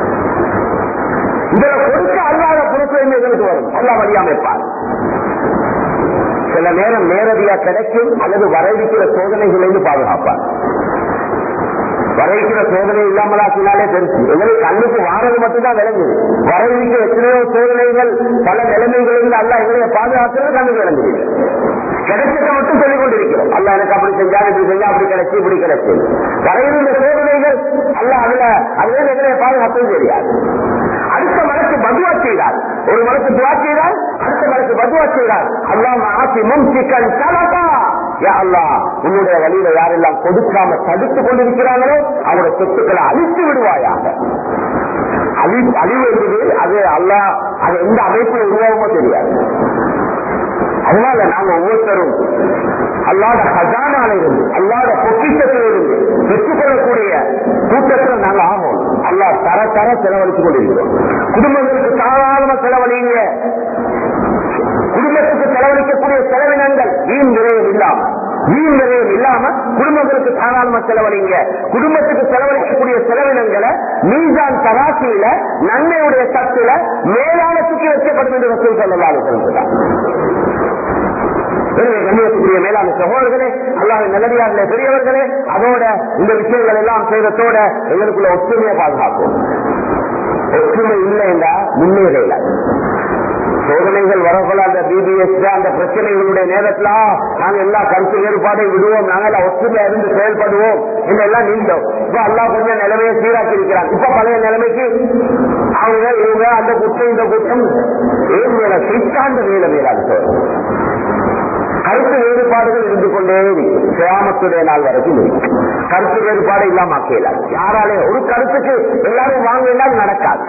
இதுல கொடுக்க அல்லாத பொறுப்பு எங்களுக்கு வரும் அல்லா வழியாம இருப்பார் சில நேரம் நேரடியா கிடைக்கும் அல்லது வரவிருக்கிற சோதனைகளிலிருந்து பாதுகாப்பார் வரைக்கிற சோதனை இல்லாமலாக்கினாலே தெரிஞ்சு எங்களுக்கு கண்ணுக்கு வாரது மட்டும்தான் விளங்குது வரவிருக்கிற எத்தனையோ சோதனைகள் பல நிலைமைகளில் அல்ல எங்களை பாதுகாக்கிறது கண்ணுக்கு விளங்குது கிடைச்சதை மட்டும் சொல்லிக் கொண்டிருக்கிறோம் அல்ல எனக்கு அப்படி செஞ்சா இப்படி செஞ்சா அப்படி கிடைச்சி இப்படி கிடைச்சு வரையிருந்த சோதனைகள் அல்ல அதுல அதுவே எங்களை பாதுகாப்பது தெரியாது அடுத்த மனசு பதுவா செய்தார் ஒரு மனசு துவா செய்தால் அடுத்த மனசு பதுவா செய்தார் அல்லாம ஆசி மும்சிக்கன் சலகா உன்னுடைய வழியில யாரெல்லாம் கொடுக்காம தடுத்துக் கொண்டிருக்கிறார்களோ அவருடைய சொத்துக்களை அழித்து விடுவாயாக அழிவு என்பது அது அல்ல அது எந்த அமைப்பில் உருவாகுமோ தெரியாது அதனால நாங்க ஒவ்வொருத்தரும் அல்லாத ஹஜானால இருந்து அல்லாத பொக்கிஷத்தில் இருந்து பெற்றுக்கொள்ளக்கூடிய கூட்டத்தில் நாங்க ஆகும் அல்லா தர தர செலவழித்துக் கொண்டிருக்கிறோம் குடும்பங்களுக்கு சாதாரண செலவழிங்க குடும்பத்துக்கு செலவழிக்கக்கூடிய செலவினங்கள் வீண் விரயம் இல்லாம வீண் விரயம் இல்லாம குடும்பங்களுக்கு தாராளமா செலவழிங்க குடும்பத்துக்கு செலவழிக்கக்கூடிய செலவினங்களை மீசான் தராசியில நன்மையுடைய சத்துல மேலான தூக்கி வைக்கப்படும் என்று வசூல் சொல்லலாம் சொல்லுகிறார் கண்ணியத்துக்குரிய மேலான சகோதரர்களே அல்லாத நல்லடியார்களே பெரியவர்களே அதோட இந்த விஷயங்கள் எல்லாம் செய்வதோட எங்களுக்குள்ள ஒற்றுமையை பாதுகாக்கும் ஒற்றுமை இல்லை என்றா முன்னேறல சோதனைகள் வரக்குள்ள அந்த பிபிஎஸ் அந்த பிரச்சனைகளுடைய நேரத்துல நாங்க எல்லா கருத்து வேறுபாடை விடுவோம் நாங்க ஒற்றுமையா இருந்து செயல்படுவோம் இதெல்லாம் நீண்டோம் இப்ப எல்லாம் கொஞ்சம் நிலைமையை சீராக்கி இருக்கிறாங்க இப்ப பழைய நிலைமைக்கு அவங்க இவங்க அந்த குற்றம் இந்த குற்றம் ஏன் மேல சித்தாந்த மேல மேலாக கருத்து வேறுபாடுகள் இருந்து கொண்டே இருக்கும் கிராமத்துடைய நாள் வரைக்கும் இருக்கும் கருத்து வேறுபாடு இல்லாம ஆக்கலாம் யாராலே ஒரு கருத்துக்கு எல்லாரும் வாங்க இல்லாம நடக்காது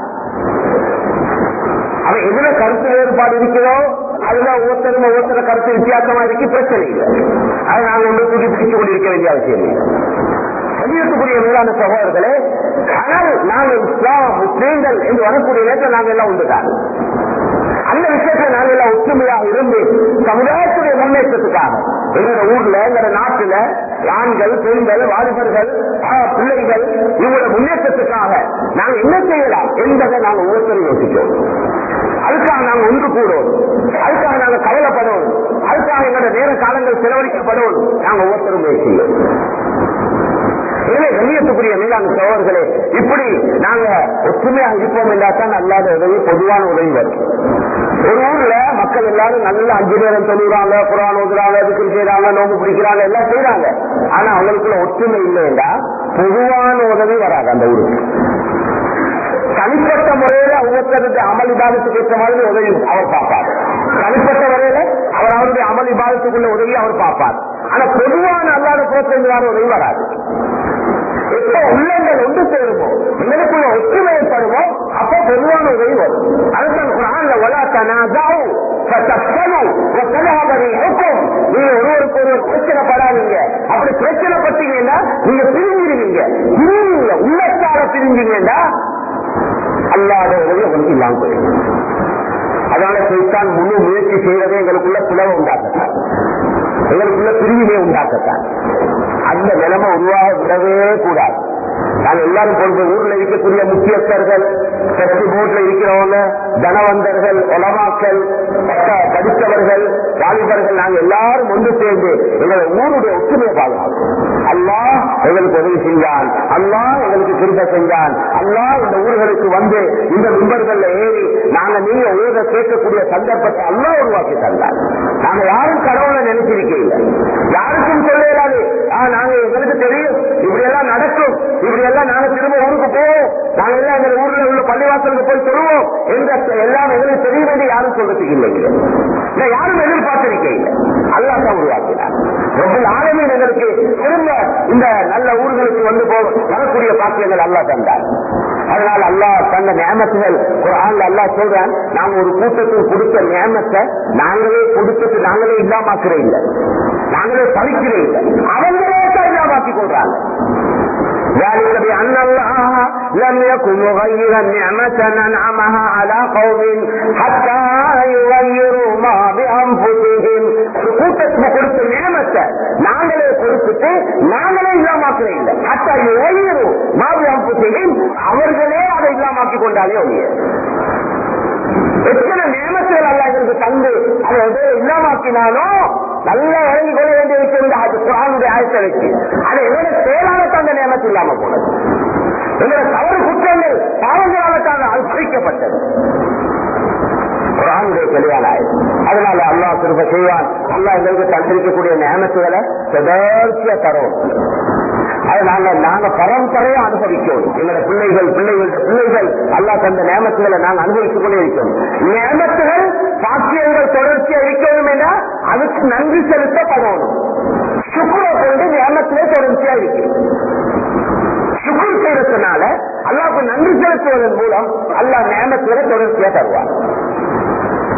அவன் எதுல கருத்து வேறுபாடு இருக்கிறதோ அதுல ஒவ்வொருத்தரும் ஒவ்வொருத்தர கருத்து வித்தியாசமா இருக்கு பிரச்சனை இல்லை அதை நாங்கள் ஒன்று தூக்கி பிடிச்சு கொண்டிருக்க வேண்டிய அவசியம் இல்லை சமீபத்துக்குரிய மேலான சகோதரர்களே ஆனால் நாங்கள் இஸ்லாம் முஸ்லீம்கள் என்று வரக்கூடிய நேரத்தில் நாங்கள் எல்லாம் உண்டுதான் அந்த விஷயத்தை நாங்கள் எல்லாம் ஒற்றுமையாக இருந்து சமுதாயத்துடைய முன்னேற்றத்துக்காக எங்களோட ஊர்ல எங்களோட நாட்டுல ஆண்கள் பெண்கள் வாலிபர்கள் பிள்ளைகள் இவங்களோட முன்னேற்றத்துக்காக நாங்க என்ன செய்யலாம் என்பதை நாங்க ஒவ்வொருத்தரும் யோசிக்கிறோம் அதுக்காக நாங்க ஒன்று கூடுவோம் அதுக்காக நாங்க கவலைப்படுவோம் அதுக்காக எங்களோட நேர காலங்கள் செலவழிக்கப்படுவோம் நாங்க ஒவ்வொருத்தரும் முயற்சியோம் எனவே கண்ணியத்துக்குரிய மேலான சோழர்களே இப்படி நாங்க ஒற்றுமையாக இருப்போம் என்றால் அல்லாத உதவி பொதுவான உதவி வரும் ஒரு ஊர்ல மக்கள் எல்லாரும் நல்ல அஞ்சு நேரம் சொல்லுறாங்க குரான் ஓதுறாங்க அதுக்கு செய்யறாங்க நோம்பு பிடிக்கிறாங்க எல்லாம் செய்யறாங்க ஆனா அவங்களுக்குள்ள ஒற்றுமை இல்லைன்னா பொதுவான உதவி வராது அந்த ஊருக்கு தனிப்பட்ட முறையில ஒவ்வொருத்தருடைய அமல் இபாதத்துக்கு ஏற்ற மாதிரி உதவி அவர் பார்ப்பார் தனிப்பட்ட முறையில அவர் அவருடைய அமல் இபாதத்துக்குள்ள உதவி அவர் பார்ப்பார் ஆனா பொதுவான அல்லாத புறத்திலிருந்து உதவி வராது எப்ப உள்ளங்கள் ஒன்று சேருமோ எங்களுக்குள்ள ஒற்றுமை ஏற்படுமோ அப்ப பொதுவான உதவி வரும் அதுதான் குரான்ல வலா தனாதாவு நீங்க ஒருவருக்கு ஒருவர் பிரச்சனைப்படாதீங்க அப்படி பிரச்சனைப்பட்டீங்கன்னா நீங்க பிரிஞ்சிருவீங்க பிரிவீங்க உள்ளத்தால பிரிஞ்சீங்கன்னா அல்லாத உதவி உங்களுக்கு இல்லாம போயிடும் அதனால சைத்தான் முழு முயற்சி செய்யறதே எங்களுக்குள்ள பிளவை உண்டாக்கத்தான் எங்களுக்குள்ள பிரிவினை உண்டாக்கத்தான் அந்த நிலைமை உருவாக விடவே கூடாது நாங்க எல்லாரும் பொறுப்பு ஊர்ல இருக்கக்கூடிய முக்கியஸ்தர்கள் டெஸ்ட் போர்ட்ல இருக்கிறவங்க தனவந்தர்கள் உலமாக்கள் படித்தவர்கள் வாலிபர்கள் நாங்க எல்லாரும் ஒன்று சேர்ந்து எங்களை ஊருடைய ஒற்றுமையை பாதுகாக்கும் அல்லா எங்களுக்கு உதவி செஞ்சான் அல்லா எங்களுக்கு திரும்ப செஞ்சான் அல்லா இந்த ஊர்களுக்கு வந்து இந்த மிம்பர்கள்ல ஏறி நாங்க நீங்க ஊரை கேட்கக்கூடிய சந்தர்ப்பத்தை அல்லா உருவாக்கி தந்தார் நாங்க யாரும் கடவுளை நினைச்சிருக்கீங்க யாருக்கும் சொல்ல இயலாது நாங்க எங்களுக்கு தெரியும் இப்படி எல்லாம் நடக்கும் இப்படி எல்லாம் நாங்க திரும்ப ஊருக்கு போவோம் நாங்க எல்லாம் எங்க ஊர்ல உள்ள பள்ளிவாசலுக்கு போய் சொல்லுவோம் என்ற எல்லாம் எங்களுக்கு தெரியும் என்று யாரும் சொல்றதுக்கு இல்லைங்க யாரும் எதிர்பார்த்திருக்கீங்க அல்லா தான் உருவாக்கினார் ரொம்ப ஆளுமே எங்களுக்கு திரும்ப இந்த நல்ல ஊர்களுக்கு வந்து போ வரக்கூடிய பாக்கியங்கள் அல்லா தந்தார் அதனால அல்லா தந்த நியமத்துகள் குரான்ல அல்லா சொல்றேன் நாங்க ஒரு கூட்டத்துக்கு கொடுத்த நியமத்தை நாங்களே கொடுத்துட்டு நாங்களே இல்லாமாக்குறே இல்லை நாங்களே பறிக்கிறே இல்லை அவங்களே தான் இல்லாமாக்கி கொள்றாங்க ذلك بأن الله لم يكن مغيرا نعمة أنعمها على قوم حتى يغيروا ما بأنفسهم கூட்டத்துக்கு கொடுத்த நியமத்தை நாங்களே கொடுத்துட்டு நாங்களே இல்லாமாக்குற இல்லை ஹத்தா யுகையிரும் மாபி அம்புசையும் அவர்களே அதை இல்லாமாக்கி கொண்டாலே ஒழிய எத்தனை நியமத்துகள் அல்ல எங்களுக்கு தந்து அதை எதோ இல்லாமாக்கினாலும் நல்லா இறங்கி கொள்ள வேண்டிய விஷயம் அது குரானுடைய ஆயத்தை வச்சு அது என்னோட செயலால தந்த நியமத்து இல்லாம போனது என்னோட தவறு குற்றங்கள் பாவங்களால தான் அது பறிக்கப்பட்டது குரானுடைய தெளிவான ஆயுதம் அதனால அல்லா திரும்ப செய்வான் அல்லா எங்களுக்கு தந்திருக்கக்கூடிய நியமத்துகளை தொடர்ச்சியா தரும் அது நாங்க நாங்க பரம்பரையா அனுபவிக்கணும் எங்களோட பிள்ளைகள் பிள்ளைகள் பிள்ளைகள் அல்லா தந்த நியமத்துகளை நாங்க அனுபவித்துக் கொண்டே இருக்கணும் நியமத்துகள் சாட்சியங்கள் தொடர்ச்சியா இருக்கணும் என்றால் அதுக்கு நன்றி செலுத்தப்படணும் சுக்குரை கொண்டு நியமத்திலே தொடர்ச்சியா இருக்கு சுக்குர் செய்யறதுனால அல்லாவுக்கு நன்றி செலுத்துவதன் மூலம் அல்லா நியமத்திலே தொடர்ச்சியா தருவார்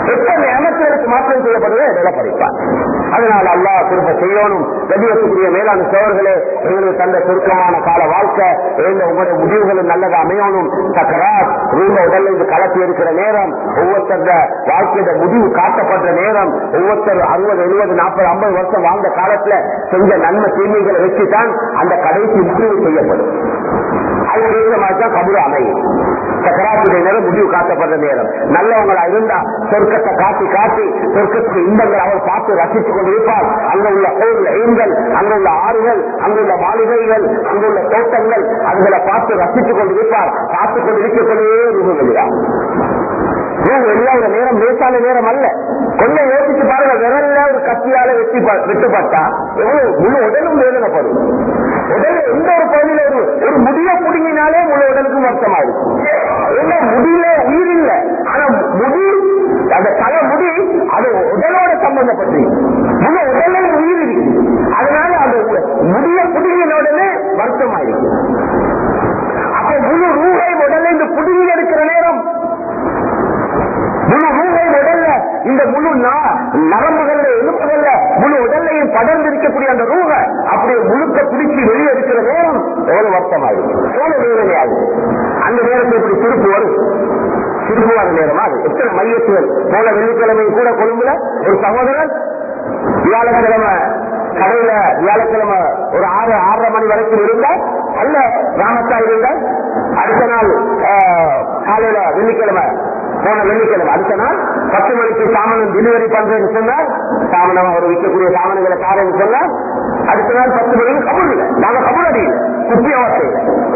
எப்ப நியமத்திற்கு மாற்றம் செய்யப்படுதோ இடையில கிடைப்பார் அதனால அல்லாஹ் திரும்ப செய்யணும் கதியத்துக்குரிய மேலான சோழர்களே எங்களுக்கு தந்த சுருக்கமான கால வாழ்க்கை எந்த உங்களுடைய முடிவுகளும் நல்லதா அமையணும் சக்கராத் ரூம உடல்ல இது கலத்தி இருக்கிற நேரம் ஒவ்வொருத்தர வாழ்க்கையோட முடிவு காட்டப்படுற நேரம் ஒவ்வொருத்தர் அறுபது எழுபது நாற்பது ஐம்பது வருஷம் வாழ்ந்த காலத்துல செஞ்ச நன்மை தீமைகளை வச்சுதான் அந்த கடைசி முடிவு செய்யப்படும் அதுக்கு ஏற்ற மாதிரி தான் கபுரு அமையும் சக்கராத்துடைய நேரம் முடிவு காட்டப்படுற நேரம் நல்லவங்களா இருந்தா சொர்க்கத்தை காட்டி காட்டி சொர்க்கத்துக்கு இன்பங்கள் அவர் பார்த்து ரசித்துக் கொண்டிருப்பார் அங்க உள்ள கோவில் எய்ம்கள் அங்க உள்ள ஆறுகள் அங்குள்ள மாளிகைகள் அங்குள்ள தோட்டங்கள் அதுகளை பார்த்து ரசித்துக் கொண்டிருப்பார் பார்த்துக் கொண்டிருக்கக்கூடிய ரூபு வெளியா ரூபு வெளியாகிற நேரம் லேசான நேரம் அல்ல கொஞ்சம் யோசிச்சு பாருங்க விரல்ல ஒரு கத்தியால வெட்டி பா- வெட்டுப்பட்டா எவ்வளவு முழு உடலும் வேதனைப்படும் உடல் எந்த ஒரு பகுதியில ஒரு ஒரு முடிய புடுங்கினாலே முழு உடலுக்கும் வருத்தமாயிருக்கும் ஏன்னா முடியல உயிர் இல்ல ஆனா முடி அந்த தலை முடி அது உடலோட சம்பந்தப்பட்டு முழு உடலே உயிர் இருக்கு அதனால அந்த உ- முடிய புடுங்கின உடனே வருத்தமாயிருக்கும் அப்ப முழு ரூகை உடலை இந்த புடுங்கி எடுக்கிற நேரம் முழு ரூகை உடல்ல இந்த முழு நா- நரம்புகள்ல எலும்புகள்ல முழு உடல்லையும் படர்ந்து இருக்கக்கூடிய அந்த ரூக அப்படியே முழுக்க பிடிச்சி வெளியே இருக்கிற நேரம் எவ்வளவு வருத்தமாகும் எவ்வளவு வேதனையாகும் அந்த நேரத்தில் இப்படி திருப்பு வரும் திருப்பு வர நேரமா அது எத்தனை மையத்துகள் போன வெள்ளிக்கிழமை கூட கொழும்புல ஒரு சகோதரர் வியாழக்கிழமை கடையில வியாழக்கிழமை ஒரு ஆறு ஆறரை மணி வரைக்கும் இருந்தா அல்ல ராமத்தா இருந்தா அடுத்த நாள் ஆஹ், காலையில வெள்ளிக்கிழமை போன வெள்ளிக்கிழமை அடுத்த நாள் பத்து மணிக்கு சாமனம் டெலிவரி பண்றேன்னு சொன்னார் சாமனம் அவர் விற்கக்கூடிய சாமனங்களை காரன்னு சொன்னார் அடுத்த நாள் பத்து மணிக்கு கபூர் இல்லை நாங்க கபூர் அடியில் குப்பி அவசியம்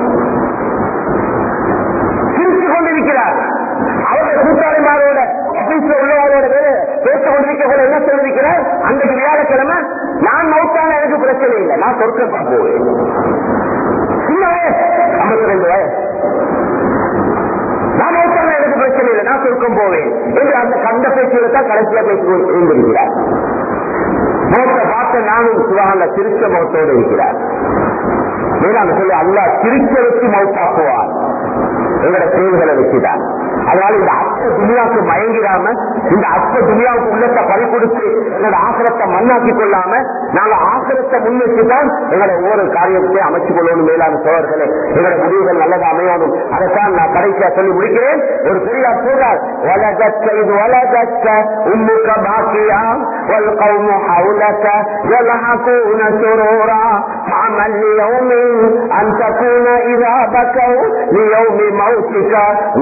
சிரித்து கொண்டிருக்கிறார் அவருடைய கூட்டாளிமாரோட ஆபீஸ்ல உள்ளவங்களோட பேரு பேசிக் கொண்டிருக்க என்ன சொல்லிருக்கிறார் அன்றைக்கு வியாழக்கிழமை நான் மௌத்தான எனக்கு பிரச்சனை இல்லை நான் சொர்க்கம் போவேன் சின்ன வயசு ஐம்பத்தி ரெண்டு வயசு நான் மௌத்தான எனக்கு பிரச்சனை இல்லை நான் சொர்க்கம் போவேன் என்று அந்த கண்ட பேச்சில தான் கடைசியா பேசி இருந்திருக்கிறார் மௌத்த பார்த்த நானும் சுகால திருச்ச மௌத்தோடு இருக்கிறார் மேலான சொல்லி அல்லா திருச்ச வச்சு மௌத்தாக்குவார் எங்களோட தேவைகளை வச்சுதான் அதனால இந்த அற்ப துணியாவுக்கு மயங்கிடாம இந்த அற்ப துணியாவுக்கு உள்ளத்தை பறி கொடுத்து எங்களோட ஆசிரத்தை மண்ணாக்கி கொள்ளாம நாங்க ஆசிரத்தை முன்னிட்டு தான் எங்களோட ஒவ்வொரு காரியத்தை அமைச்சு கொள்ளணும் மேலான சோழர்களே எங்களோட முடிவுகள் நல்லதா அமையணும் அதைத்தான் நான் கடைசியா சொல்லி முடிக்கிறேன் ஒரு பெரியார் சொல்றார் வலகத்த இது வலகத்த உம்முக பாக்கியா والقوم حولك يلحقون سرورا فعمل ليوم أن تكون إذا بكوا ليوم موتك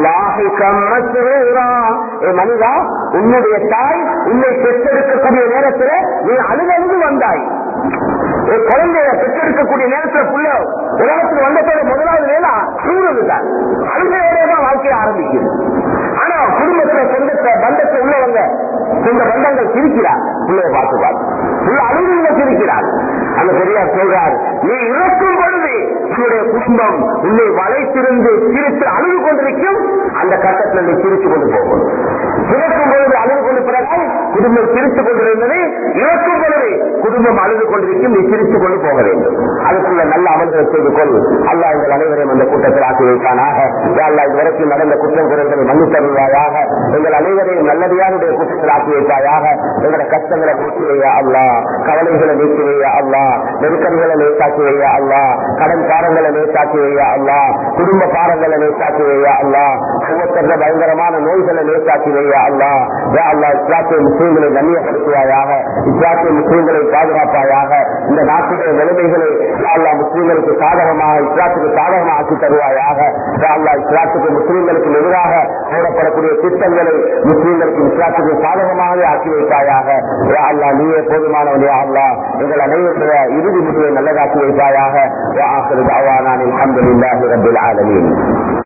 لاحقا مسرورا ஏ மனிதா உன்னுடைய தாய் உன்னை பெற்றெடுக்கக்கூடிய நேரத்தில் நீ அழுதழுது வந்தாய் ஒரு குழந்தைய பெற்றெடுக்கக்கூடிய நேரத்துல புள்ள உலகத்தில் வந்ததோட முதலாவது வேலை அழுவது தான் அழுகையோட தான் வாழ்க்கையை ஆரம்பிக்குது ஆனா குடும்பத்துல சொந்தத்தை பந்தத்தை உள்ளவங்க சொந்த பந்தங்கள் சிரிக்கிறார் பிள்ளைய பார்த்து பார்த்து உள்ள அழுகுங்க சிரிக்கிறார் அந்த பெரியார் சொல்றார் நீ இறக்கும் பொழுது உன்னுடைய குடும்பம் உன்னை வளைத்திருந்து சிரித்து அழுது கொண்டிருக்கும் அந்த கட்டத்தில் நீ சிரித்து கொண்டு போகும் இறக்கும் பொழுது அழுது கொண்டு பிறகு குடும்பம் சிரித்துக் கொண்டிருந்தது இறக்கும் பொழுது குடும்பம் அழுது கொண்டிருக்கும் நீ சிரித்துக் கொண்டு போக வேண்டும் அதுக்குள்ள நல்ல அமல்களை செய்து கொள் அல்லாஹ் எங்கள் அனைவரையும் அந்த கூட்டத்தில் ஆக்கி வைப்பானாக யா அல்லாஹ் இதுவரைக்கும் நடந்த குற்றம் குறைகளை மன்னித்தருவாயாக எங்கள் அனைவரையும் நல்லடியாருடைய கூட்டத்தில் ஆக்கி வைப்பாயாக எங்களோட கஷ்டங்களை போக்கி வையா அல்லா கவலைகளை நீக்கி வையா அல்லா நெருக்கடிகளை லேசாக்கி வையா அல்லா கடன் பாரங்களை லேசாக்கி வையா அல்லா குடும்ப பாரங்களை லேசாக்கி வையா அல்லா ஒவ்வொருத்தர பயங்கரமான நோய்களை லேசாக்கி வையா அல்லா யா அல்லா இஸ்லாத்திய முஸ்லீம்களை கண்ணியப்படுத்துவாயாக இஸ்லாத்திய முஸ்லீம்களை பாதுகாப்பாயாக இந்த நாட்டுடைய நிலைமைகளை யா அல்லா முஸ்லீம்களுக்கு சாதகமாக இஸ்லாத்துக்கு சாதகமாக ஆக்கி தருவாயாக யா அல்லா இஸ்லாத்துக்கு முஸ்லீம்களுக்கு எதிராக போடப்படக்கூடிய திட்டங்களை முஸ்லீம்களுக்கு இஸ்லாத்துக்கு சாதகமாகவே ஆக்கி வைப்பாயாக யா அல்லா நீயே போதுமானவன் யா அல்லா எங்கள் அனைவருடைய இறுதி முடிவை நல்லதாக்கி வைப்பாயாக வா ஆசிரியர் அவானான் அல்ஹம்துலில்லாஹி ரப்பில் ஆலமீன்